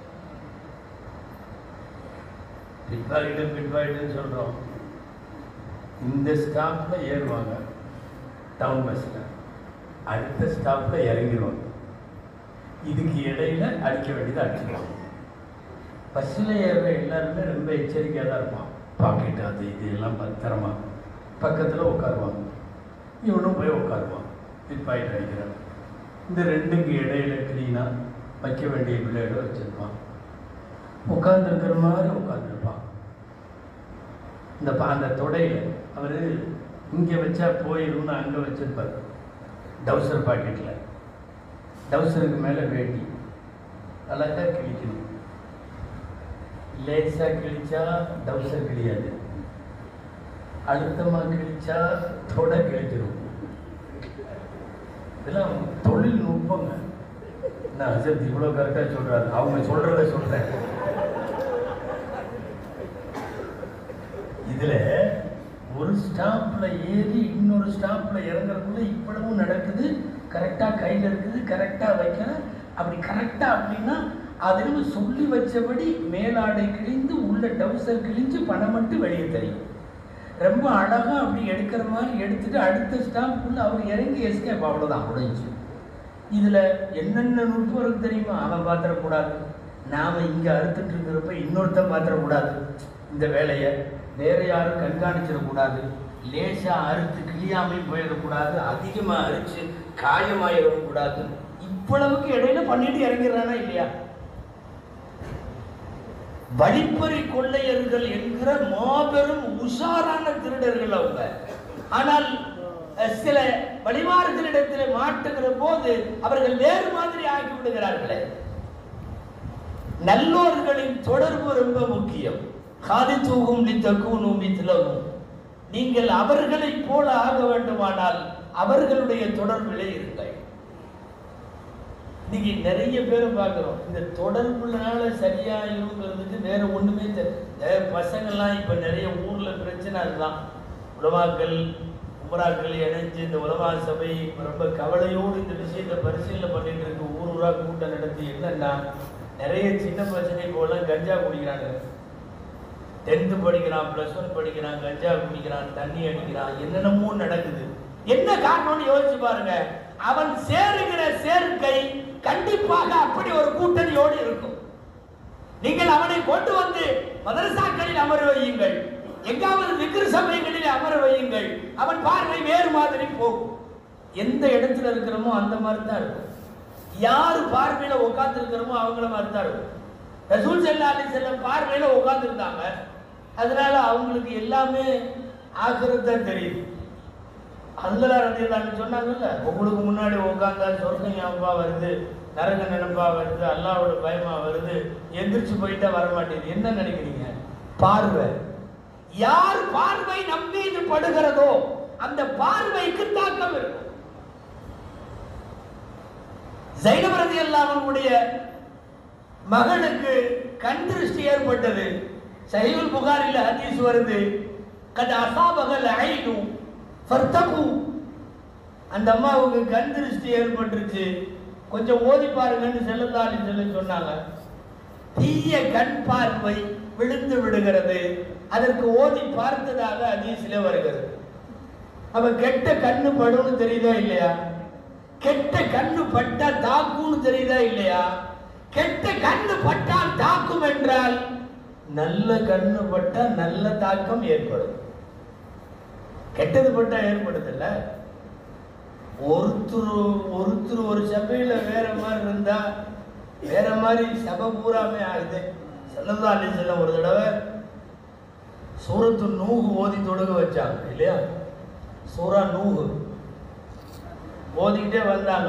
Speaker 2: பிட்பாயிட்டு பிட்பாயிட்டுன்னு சொல்றோம் இந்த ஸ்டாப்ல ஏறுவாங்க டவுன் பஸ்ல அடுத்த ஸ்டாப்ல இறங்கிடுவாங்க இதுக்கு இடையில அடிக்க வேண்டியது அடிச்சுக்கலாம் பஸ்ஸில் ஏறுற எல்லாருமே ரொம்ப எச்சரிக்கையாக தான் இருப்பான் பாக்கெட் அது இது எல்லாம் பத்திரமா பக்கத்தில் உட்காருவாங்க இவனும் போய் உட்காருவான் பிட்பாயிண்ட் அடிக்கிறான் இந்த ரெண்டுக்கு இடையில க்ளீனாக வைக்க வேண்டிய பிள்ளையோட வச்சிருப்பான் உட்காந்துருக்கிற மாதிரி உட்காந்துருப்பான் இந்த பா அந்த தொடையில் அவர் இங்கே வச்சா போயிடும்னு அங்கே வச்சிருப்பார் டவுசர் பாக்கெட்டில் டவுசருக்கு மேலே வேட்டி அழகாக கிழிக்கணும் லேசாக கிழிச்சா டவுசர் கிழியாது அழுத்தமாக கிழிச்சா தொடை கிழிச்சிடும் இதெல்லாம் தொழில்நுட்பங்க நான் அசத் இவ்வளோ கரெக்டாக சொல்கிறாரு அவங்க சொல்கிறத சொல்கிறேன் இதில் ஒரு ஸ்டாப்பில் ஏறி இன்னொரு ஸ்டாப்பில் இறங்குறதுக்குள்ள இவ்வளவும் நடக்குது கரெக்டாக கையில் இருக்குது கரெக்டாக வைக்கணும் அப்படி கரெக்டாக அப்படின்னா அதில் சொல்லி வச்சபடி மேலாடை கிழிந்து உள்ள டவுசர் கிழிஞ்சு பணம் மட்டும் வெளியே தெரியும் ரொம்ப அழகாக அப்படி எடுக்கிற மாதிரி எடுத்துட்டு அடுத்த ஸ்டாப்புக்குள்ள அவர் இறங்கி எஸ்கேப் அவ்வளோதான் முடிஞ்சு இதில் என்னென்ன நுட்பம் இருக்கு தெரியுமா அவன் பாத்திரக்கூடாது நாம் இங்கே அறுத்துட்டு இருக்கிறப்ப இன்னொருத்தன் பாத்திரக்கூடாது இந்த வேலையை வேற யாரும் கண்காணிச்சிடக்கூடாது லேசாக அறுத்து கிளியாமையும் போயிடக்கூடாது அதிகமாக அரிச்சு காயமாயிடவும் கூடாது இவ்வளவுக்கு இடையில பண்ணிட்டு இறங்கிடுறானா இல்லையா வழிப்பறி கொள்ளையர்கள் என்கிற மாபெரும் உஷாரான திருடர்கள் அவங்க ஆனால் அஹ், சில வழிமாறுகளிடத்தில் மாட்டுகிற போது அவர்கள் வேறு மாதிரி ஆகி விடுகிறார்களே நல்லோர்களின் தொடர்பு ரொம்ப முக்கியம் காதி தூகும் லித்தக்கூனு மித்லகும் நீங்கள் அவர்களைப் போல ஆக வேண்டுமானால் அவர்களுடைய தொடர்பிலே இருங்கள் இன்னைக்கு நிறைய பேரை பார்க்குறோம் இந்த தொடர்புனால சரியாயிருங்கிறதுக்கு வேற ஒண்ணுமே தெரியல பசங்கள்லாம் இப்ப நிறைய ஊர்ல பிரச்சனை அதுதான் உலமாக்கள் உமராக்கள் இணைஞ்சு இந்த உலமா சபை ரொம்ப கவலையோடு இந்த விஷயத்தை பரிசீலனை பண்ணிட்டு இருக்கு ஊர் ஊரா கூட்டம் நடத்தி என்னன்னா நிறைய சின்ன பசங்க போலாம் கஞ்சா குடிக்கிறாங்க டென்த்து படிக்கிறான் ப்ளஸ் ஒன் படிக்கிறான் கஞ்சா குடிக்கிறான் தண்ணி அடிக்கிறான் என்னென்னமோ நடக்குது என்ன காரணம்னு யோசிச்சு பாருங்க அவன் சேருகிற சேர்க்கை கண்டிப்பாக அப்படி ஒரு கூட்டணியோடு இருக்கும் நீங்கள் அவனை கொண்டு வந்து மதரசாக்களில் அமர வையுங்கள் எங்காவது விக்கிர சமயங்களில் அமர வையுங்கள் அவன் பார்வை வேறு மாதிரி போகும் எந்த இடத்துல இருக்கிறோமோ அந்த மாதிரி தான் இருக்கும் யார் பார்வையில உட்கார்ந்து இருக்கிறோமோ அவங்கள மாதிரி தான் இருக்கும் ரசூல் செல்லா அலி செல்லம் பார்வையில உட்கார்ந்து இருந்தாங்க அதனால அவங்களுக்கு எல்லாமே ஆகிறது தான் தெரியுது அதுல ரதியல்லான்னு சொன்னாங்கல்ல உங்களுக்கு முன்னாடி உட்காந்தா சொர்க்கம் ஞாபகா வருது நரக நினைப்பா வருது அல்லாவோட பயமா வருது எந்திரிச்சு போயிட்டா வர மாட்டேங்குது என்ன நினைக்கிறீங்க பார்வை யார் பார்வை நம் மீது படுகிறதோ அந்த பார்வைக்கு தாக்கம் இருக்கும் ஜைனப் ரலியல்லாஹு அன்ஹுடைய மகனுக்கு கண் திருஷ்டி ஏற்பட்டது சஹீஹுல் புகாரில ஹதீஸ் வருது கத அசாபகல் ஐனு ஃபர்தகு அந்த அம்மாவுக்கு கண் திருஷ்டி ஏற்பட்டுருச்சு கொஞ்சம் ஓதி பாருங்கன்னு செல்லந்தாலி சொல்லி சொன்னாங்க தீய கண் பார்வை விழுந்து விடுகிறது அதற்கு ஓதி பார்த்ததாக ஹதீஸ்ல வருகிறது அப்ப கெட்ட கண்ணு படும்னு தெரியுதா இல்லையா கெட்ட கண்ணு பட்டா தாக்கும்னு தெரியுதா இல்லையா கெட்ட கண்ணு பட்டால் தாக்கும் என்றால் நல்ல கண்ணு பட்டா நல்ல தாக்கம் ஏற்படும் கெட்டது பட்டா ஏற்படுதில்ல ஒருத்தர் ஒருத்தர் ஒரு சபையில வேற மாதிரி இருந்தா வேற மாதிரி சபை பூராமே ஆகுது செல்லதா அலி செல்லம் ஒரு தடவை சூரத்து நூகு ஓதி தொடுக வச்சாங்க இல்லையா சூரா நூகு ஓதிக்கிட்டே வந்தாங்க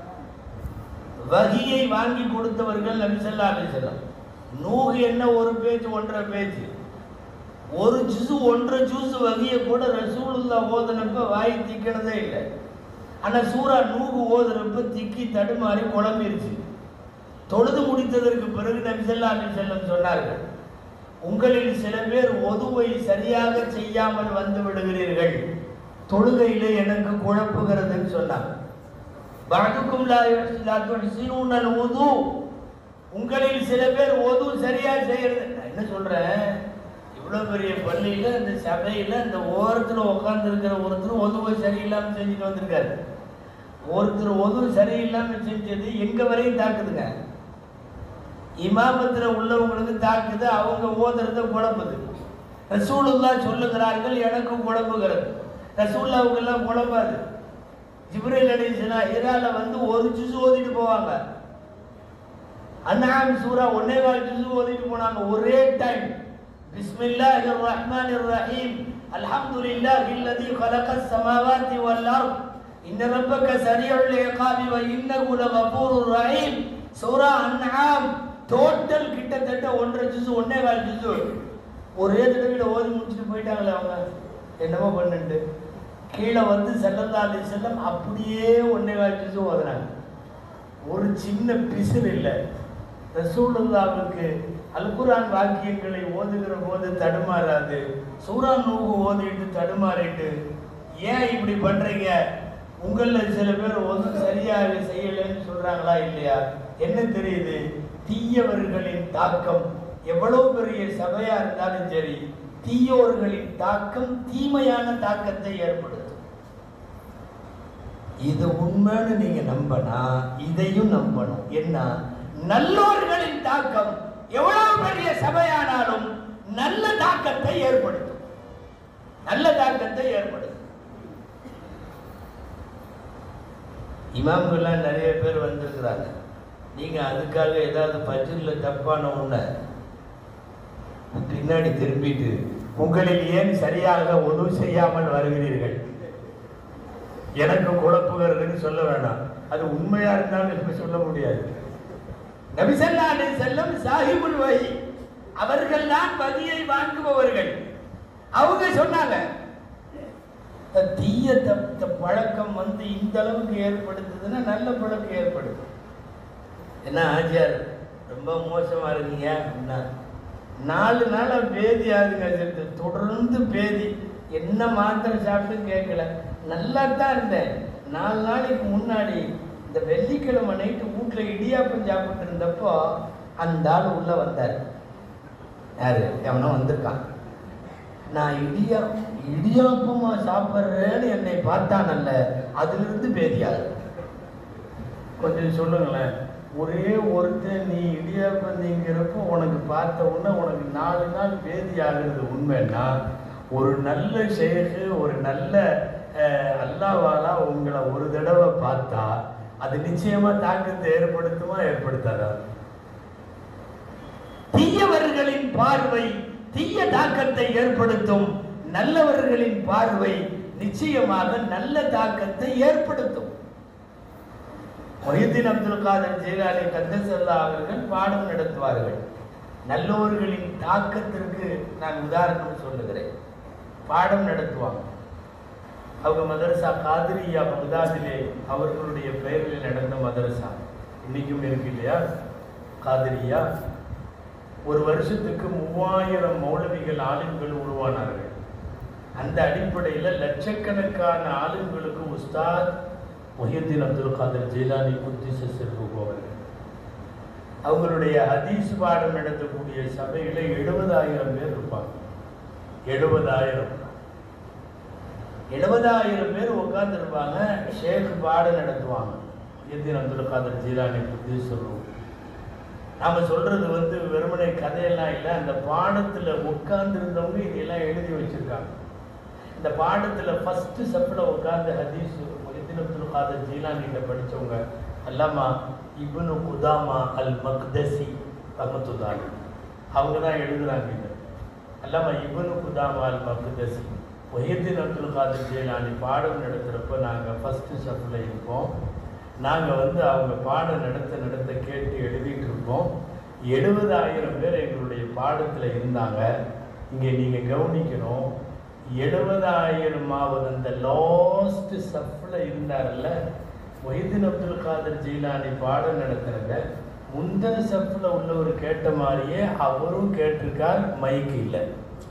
Speaker 2: வகியை வாங்கி கொடுத்தவர்கள் நபி ஸல்லல்லாஹு அலைஹி வஸல்லம் நூகு என்ன ஒரு பேஜ் ஒன்றரை பேஜ் ஒரு ஜூஸ் ஒன்றரை ஜூஸ் வகியை கூட ரசூலுல்லா ஓதுனப்ப வாய் திக்கினதே இல்லை ஆனா சூரா நூகு ஓதுறப்ப திக்கி தடுமாறி குழம்பிருச்சு தொழுது முடித்ததற்கு பிறகு நபி ஸல்லல்லாஹு அலைஹி வஸல்லம் சொன்னார்கள் உங்களில் சில பேர் ஒதுவை சரியாக செய்யாமல் வந்து விடுகிறீர்கள் தொழுகையிலே எனக்கு குழப்புகிறதுன்னு சொன்னாங்க பஅதுக்கும் லா லா துஹ்சினூனல் வுது உங்களில் சில பேர் ஒது சரியா செய்யறது நான் என்ன சொல்றேன் இவ்வளவு பெரிய பள்ளியில இந்த சபையில இந்த ஓரத்துல உட்கார்ந்து இருக்கிற ஒருத்தர் ஒதுவை சரியில்லாம செஞ்சுட்டு வந்திருக்காரு ஒருத்தர் ஒது சரியில்லாம செஞ்சது எங்க வரையும் தாக்குதுங்க இமாமத்துல உள்ளவங்களுக்கு தாக்குது அவங்க ஓதுறத குழப்புது ரசூலுல்லா சொல்லுகிறார்கள் எனக்கும் குழப்புகிறது ரசூல்லாவுக்கு எல்லாம் குழப்பாது ஜிப்ரேல் அலிஸ்லாம் இரால வந்து ஒரு ஜுசு ஓதிட்டு போவாங்க அன்ஹாம் சூரா ஒன்னே கால் ஜுசு ஓதிட்டு போனாங்க ஒரே டைம் பிஸ்மில்லாஹிர் ரஹ்மானிர் ரஹீம் அல்ஹம்துலில்லாஹி அல்லதி خلقஸ் ஸமாவாதி வல் அர்த் இன்ன ரப்பக சரீஉல் இகாபி வ இன்னஹு லகஃபூருர் ரஹீம் சூரா அன்ஆம் டோட்டல் கிட்டத்தட்ட ஒன்றரை ஜுசு ஒன்னே கால் ஜுசு ஒரே தடவையில ஓதி முடிச்சுட்டு போயிட்டாங்களே அவங்க என்னமோ பண்ணிட்டு கீழே வந்து செல்லல்லா அலி செல்லம் அப்படியே ஒன்னே கால் ஜுசு ஓதுனாங்க ஒரு சின்ன பிசில் இல்லை ரசூலுல்லாவுக்கு அல்குரான் வாக்கியங்களை ஓதுகிற போது தடுமாறாது சூரா நூகு ஓதிட்டு தடுமாறிட்டு ஏன் இப்படி பண்றீங்க உங்கள சில பேர் ஒன்றும் சரியாக செய்யலைன்னு சொல்றாங்களா இல்லையா என்ன தெரியுது தீயவர்களின் தாக்கம் எவ்வளவு பெரிய சபையா இருந்தாலும் சரி தீயோர்களின் தாக்கம் தீமையான தாக்கத்தை ஏற்படுத்தும் இது உண்மைன்னு நீங்க நம்பனா இதையும் நம்பணும் என்ன நல்லோர்களின் தாக்கம் எவ்வளவு பெரிய சபையானாலும் நல்ல தாக்கத்தை ஏற்படுத்தும் நல்ல தாக்கத்தை ஏற்படுத்தும் இமாம்கள்லாம் நிறைய பேர் வந்திருக்கிறாங்க நீங்க அதுக்காக ஏதாவது பஜ்ரில் தப்பான ஒண்ண பின்னாடி திரும்பிட்டு உங்களில் ஏன் சரியாக உதவு செய்யாமல் வருகிறீர்கள் எனக்கு குழப்புகிறதுன்னு சொல்ல வேண்டாம் அது உண்மையா இருந்தாலும் இப்ப சொல்ல முடியாது நபிசல்லா அலைஹி செல்லம் சாஹிபுல் வஹி அவர்கள் தான் வகியை வாங்குபவர்கள் அவங்க சொன்னாங்க இந்த தீய தப்த பழக்கம் வந்து இந்த அளவுக்கு ஏற்படுத்துதுன்னா நல்ல பழக்கம் ஏற்படுது என்ன ஆச்சியார் ரொம்ப மோசமா இருக்கீங்க அப்படின்னா நாலு நாளா பேதி ஆகுதுங்க சிறுத்தை. தொடர்ந்து பேதி என்ன மாத்திரை சாப்பிட்டு கேட்கல நல்லா தான் இருந்தேன் நாலு நாளைக்கு முன்னாடி இந்த வெள்ளிக்கிழமை நைட்டு வீட்டில் இடியாப்பம் சாப்பிட்டு இருந்தப்போ அந்த ஆள் உள்ள வந்தார் யாரு எவனோ வந்திருக்கான் நான் இடியா இடியாப்பமா சாப்பிட்றேன்னு என்னை பார்த்தானல்ல அதிலிருந்து பேதியாது கொஞ்சம் சொல்லுங்களேன் ஒரே ஒருத்தன் நீ இடியாப்பம் நீங்கிறப்போ உனக்கு பார்த்த உடனே உனக்கு நாலு நாள் பேதி ஆகுறது உண்மைன்னா ஒரு நல்ல ஷேக்கு ஒரு நல்ல அஹ், அல்லாவாலா உங்களை ஒரு தடவை பார்த்தா அது நிச்சயமா தாக்கத்தை ஏற்படுத்துமா ஏற்படுத்தாதா தீயவர்களின் பார்வை தீய தாக்கத்தை ஏற்படுத்தும் நல்லவர்களின் பார்வை நிச்சயமாக நல்ல தாக்கத்தை ஏற்படுத்தும் மொஹிதீன் அப்துல் காதர் ஜெயலலிதா கந்தசல்லா அவர்கள் பாடம் நடத்துவார்கள் நல்லோர்களின் தாக்கத்திற்கு நான் உதாரணம் சொல்லுகிறேன் பாடம் நடத்துவாங்க அவங்க மதரசா காதிரியா பகதாதிலே அவர்களுடைய பெயரில் நடந்த மதரசா இன்னைக்கும் இருக்கு இல்லையா காதிரியா ஒரு வருஷத்துக்கு மூவாயிரம் மௌலவிகள் ஆளுங்கள் உருவானார்கள் அந்த அடிப்படையில் லட்சக்கணக்கான ஆளுங்களுக்கு உஸ்தாத் மொஹியுத்தீன் அப்துல் காதர் ஜெயிலானி குத்திச செல்வம் அவர்கள் அவங்களுடைய ஹதீஸ் பாடம் நடத்தக்கூடிய சபையில் எழுபதாயிரம் பேர் இருப்பாங்க எழுபதாயிரம் எழுபதாயிரம் பேர் உட்காந்துருப்பாங்க ஷேக் பாடம் நடத்துவாங்க மொஹியுத்தீன் அப்துல் காதர் ஜீலானி குத்திச சொல்லுவோம் நாம சொல்றது வந்து வெறுமனே கதையெல்லாம் இல்லை அந்த பாடத்துல உட்கார்ந்து இருந்தவங்க இதெல்லாம் எழுதி வச்சிருக்காங்க இந்த பாடத்துல ஃபர்ஸ்ட் சப்பில் உட்கார்ந்து ஹதீஸ் மொஹிதீன் அப்துல் காதர் ஜீலானிட்ட படிச்சவங்க அல்லாமா இப்னு குதாமா அல் மக்தசி ரஹமத்துல்லாஹி அவங்க தான் எழுதுறாங்க இது அல்லாமா இப்னு குதாமா அல் மக்தசி மொஹிதீன் அப்துல் காதர் ஜீலானி பாடம் நடத்துகிறப்ப நாங்கள் ஃபஸ்ட்டு சப்பில் இருப்போம் நாங்கள் வந்து அவங்க பாடம் நடத்த நடத்த கேட்டு எழுதிட்டு இருப்போம் எழுபதாயிரம் பேர் எங்களுடைய பாடத்தில் இருந்தாங்க இங்கே நீங்கள் கவனிக்கணும் எழுபதாயிரமாவது அந்த லாஸ்ட் சஃப்பில் இருந்தார்ல மொஹிதீன் அப்துல் காதர் ஜெயிலானி பாடம் நடத்துறத முந்தின சஃப்பில் உள்ளவர் கேட்ட மாதிரியே அவரும் கேட்டிருக்கார் மைக் இல்லை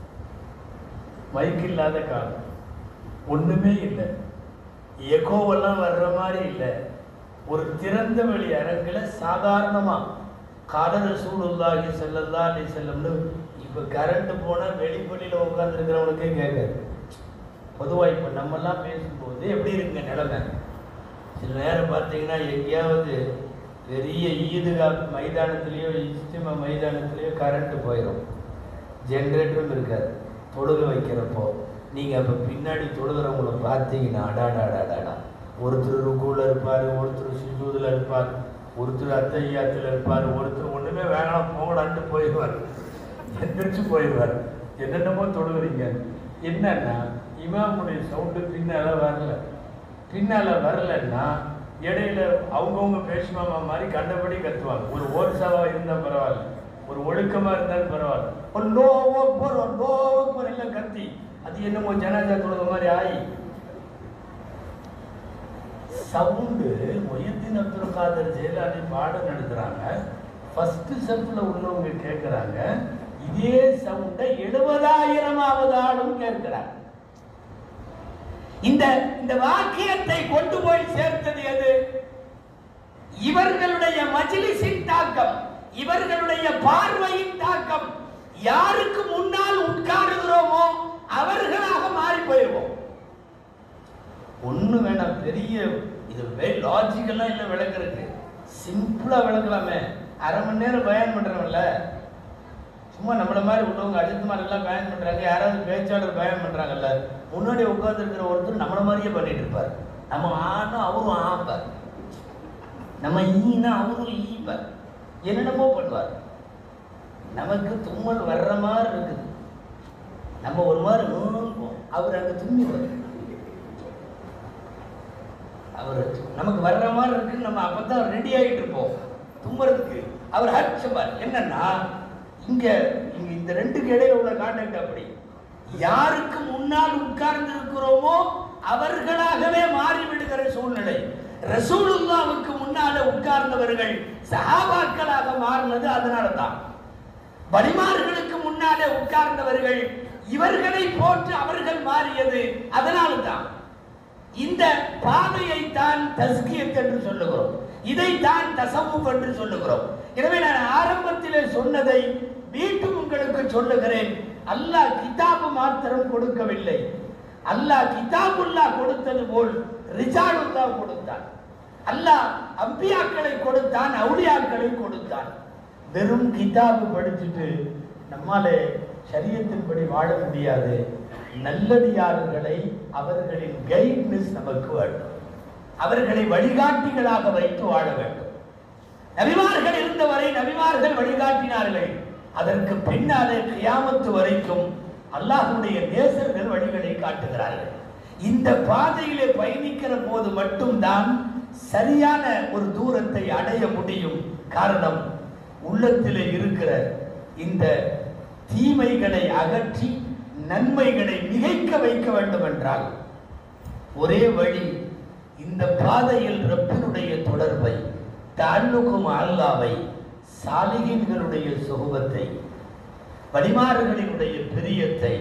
Speaker 2: மைக் இல்லாத காலம் ஒன்றுமே இல்லை எகோவெல்லாம் வர்ற மாதிரி இல்லை ஒரு திறந்த வெளி அரங்கில் சாதாரணமாக காலர சூடுல்லாகி செல்லல்லா அலி செல்லம்னு இப்போ கரண்ட் போனால் வெளிப்பள்ளியில் உட்காந்துருக்கிறவனுக்கே கேட்காது பொதுவாக இப்போ நம்மெல்லாம் பேசும்போது எப்படி இருக்குங்க நிலைமை சில நேரம் பார்த்தீங்கன்னா எங்கேயாவது பெரிய ஈதுகா மைதானத்துலேயோ இஸ்திமா மைதானத்துலேயோ கரண்ட் போயிடும் ஜென்ரேட்டரும் இருக்காது தொழுக வைக்கிறப்போ நீங்கள் அப்போ பின்னாடி தொழுகிறவங்கள பார்த்தீங்கன்னா அடாடாடாடாடா ஒருத்தர் ருக்குவில் இருப்பார் ஒருத்தர் சுஜூதில் இருப்பார் ஒருத்தர் அத்தையாத்தில் இருப்பார் ஒருத்தர் ஒன்றுமே வேணாம் போகலான்ட்டு போயிடுவார் எந்திரிச்சு போயிடுவார் என்னென்னமோ தொழுகிறீங்க என்னன்னா இமாமுடைய சவுண்டு பின்னால் வரல பின்னால் வரலன்னா இடையில அவங்கவுங்க பேசுமாமா மாதிரி கண்டபடி கத்துவாங்க ஒரு ஓர்சாவா இருந்தால் பரவாயில்ல ஒரு ஒழுக்கமா இருந்தாலும் பரவாயில்ல ஒரு நோவோ போறோம் நோவோ போறோம் எல்லாம் கத்தி அது என்னமோ ஜனாஜா தொழுத மாதிரி ஆகி சவுண்டு மொய்யத்தின் அப்துல் காதர் ஜெயலலிதா பாடம் நடத்துறாங்க ஃபர்ஸ்ட் செஃப்ல உள்ளவங்க கேட்குறாங்க இதே சவுண்டை எழுபதாயிரமாவது ஆளும் கேட்கிறாங்க இந்த இந்த வாக்கியத்தை கொண்டு போய் சேர்த்தது எது இவர்களுடைய மஜ்லிஸின் தாக்கம் இவர்களுடைய பார்வையின் தாக்கம் யாருக்கு முன்னால் உட்காருகிறோமோ அவர்களாக மாறி போயிடுவோம் ஒண்ணு வேணாம் பெரிய இது வே லாஜிக்கெல்லாம் இல்லை விளக்குறதுக்கு சிம்பிளா விளக்கலாமே அரை மணி நேரம் பயன் பண்றோம்ல சும்மா நம்மள மாதிரி உள்ளவங்க அடுத்த மாதிரி எல்லாம் பயன் பண்றாங்க யாராவது பேச்சாளர் பயன் பண்றாங்கல்ல முன்னாடி உட்கார்ந்து இருக்கிற ஒருத்தர் நம்மள மாதிரியே பண்ணிட்டு இருப்பார் நம்ம ஆனா அவரும் ஆப்பார் நம்ம ஈனா அவரும் ஈப்பார் என்னென்னமோ பண்ணுவார் நமக்கு தும்மல் வர்ற மாதிரி இருக்குது நம்ம ஒரு மாதிரி ஊம்பும். அவர் அங்க தும்மிடுவார் அவர் நமக்கு வர்ற மாதிரி இருக்குன்னு நம்ம அப்பதான் ரெடி ஆகிட்டு இருப்போம் தும்புறதுக்கு அவர் ஹட்சபார் என்னன்னா இங்க இங்க இந்த ரெண்டுக்கு இடையில உள்ள கான்டாக்ட் அப்படி யாருக்கு முன்னால் உட்கார்ந்து இருக்கிறோமோ அவர்களாகவே மாறிவிடுகிற சூழ்நிலை ரசூலுல்லாவுக்கு முன்னால உட்கார்ந்தவர்கள் சஹாபாக்களாக மாறினது அதனால தான் வலிமார்களுக்கு முன்னாலே உட்கார்ந்தவர்கள் இவர்களை போன்று அவர்கள் மாறியது அதனால தான் இந்த பாதையை தான் தஸ்கியத் என்று சொல்லுகிறோம் இதை தான் தசவுப் என்று சொல்லுகிறோம் எனவே நான் ஆரம்பத்திலே சொன்னதை மீண்டும் உங்களுக்கு சொல்லுகிறேன் அல்லாஹ் கிதாபு மாத்திரம் கொடுக்கவில்லை அல்லாஹ் கிதாபுல்லா கொடுத்தது போல் ரிஜாலுல்லா கொடுத்தான் அல்லாஹ் அம்பியாக்களை கொடுத்தான் அவுளியாக்களை கொடுத்தான் வெறும் கிதாபு படிச்சுட்டு நம்மாலே சரியத்தின்படி வாழ முடியாது நல்லடியார்களை அவர்களின் கைட்னஸ் நமக்கு வேண்டும் அவர்களை வழிகாட்டிகளாக வைத்து வாழ வேண்டும் நபிமார்கள் இருந்தவரை நபிமார்கள் வழிகாட்டினார்கள் அதற்கு பின்னாலே கியாமத்து வரைக்கும் அல்லாஹ்வுடைய நேசர்கள் வழிகளை காட்டுகிறார்கள் இந்த பாதையிலே பயணிக்கிற போது மட்டும்தான் சரியான ஒரு தூரத்தை அடைய முடியும் காரணம் உள்ளத்திலே இருக்கிற இந்த தீமைகளை அகற்றி நன்மைகளை மிகைக்க வைக்க வேண்டும் என்றால் ஒரே வழி இந்த பாதையில் ரப்பினுடைய தொடர்பை தாழ்லுக்கும் அல்லாவை சாலிகின்களுடைய சுகபத்தை வடிமாறுகளினுடைய பிரியத்தை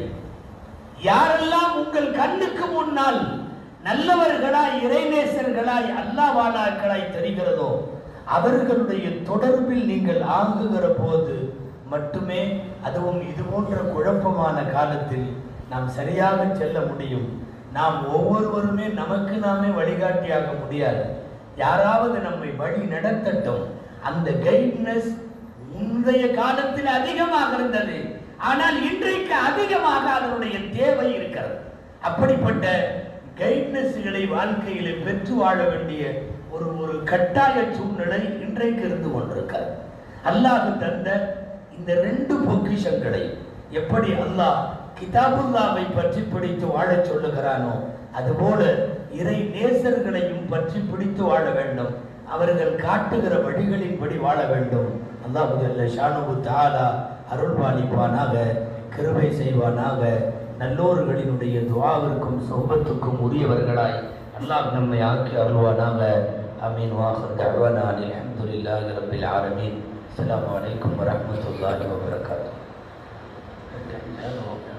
Speaker 2: யாரெல்லாம் உங்கள் கண்ணுக்கு முன்னால் நல்லவர்களாய் இறைநேசர்களாய் அல்லாவாளாக்களாய் தெரிகிறதோ அவர்களுடைய தொடர்பில் நீங்கள் ஆங்குகிற போது மட்டுமே அதுவும் இது போன்ற குழப்பமான காலத்தில் நாம் சரியாக செல்ல முடியும் நாம் ஒவ்வொருவருமே நமக்கு நாமே வழிகாட்டியாக முடியாது யாராவது நம்மை வழி நடத்தட்டும் அந்த கைட்னஸ் முந்தைய காலத்தில் அதிகமாக இருந்தது ஆனால் இன்றைக்கு அதிகமாக அதனுடைய தேவை இருக்கிறது அப்படிப்பட்ட கைட்னஸ்களை வாழ்க்கையிலே பெற்று வாழ வேண்டிய ஒரு ஒரு கட்டாய சூழ்நிலை இன்றைக்கு இருந்து கொண்டிருக்கிறது அல்லாஹ் தந்த இந்த ரெண்டு பொக்கிஷங்களை எப்படி அல்லாஹ் கிதாபுல்லாவை பற்றி பிடித்து வாழச் சொல்லுகிறானோ அதுபோல இறை நேசர்களையும் பற்றி பிடித்து வாழ வேண்டும் அவர்கள் காட்டுகிற வழிகளின்படி வாழ வேண்டும் அல்லாஹ் ஜல்ல ஷானுபு தாலா அருள்பாலிப்பானாக கிருபை செய்வானாக நல்லோர்களினுடைய துவாவிற்கும் சொபத்துக்கும் உரியவர்களாய் அல்லாஹ் நம்மை ஆக்கி அருள்வானாக அமீன் வாஹர் தஹ்வனான் அல்ஹம்துலில்லாஹி ரப்பில் ஆலமீன் அஸ்ஸலாமு அலைக்கும் வரஹ்மத்துல்லாஹி வபரகாத்துஹு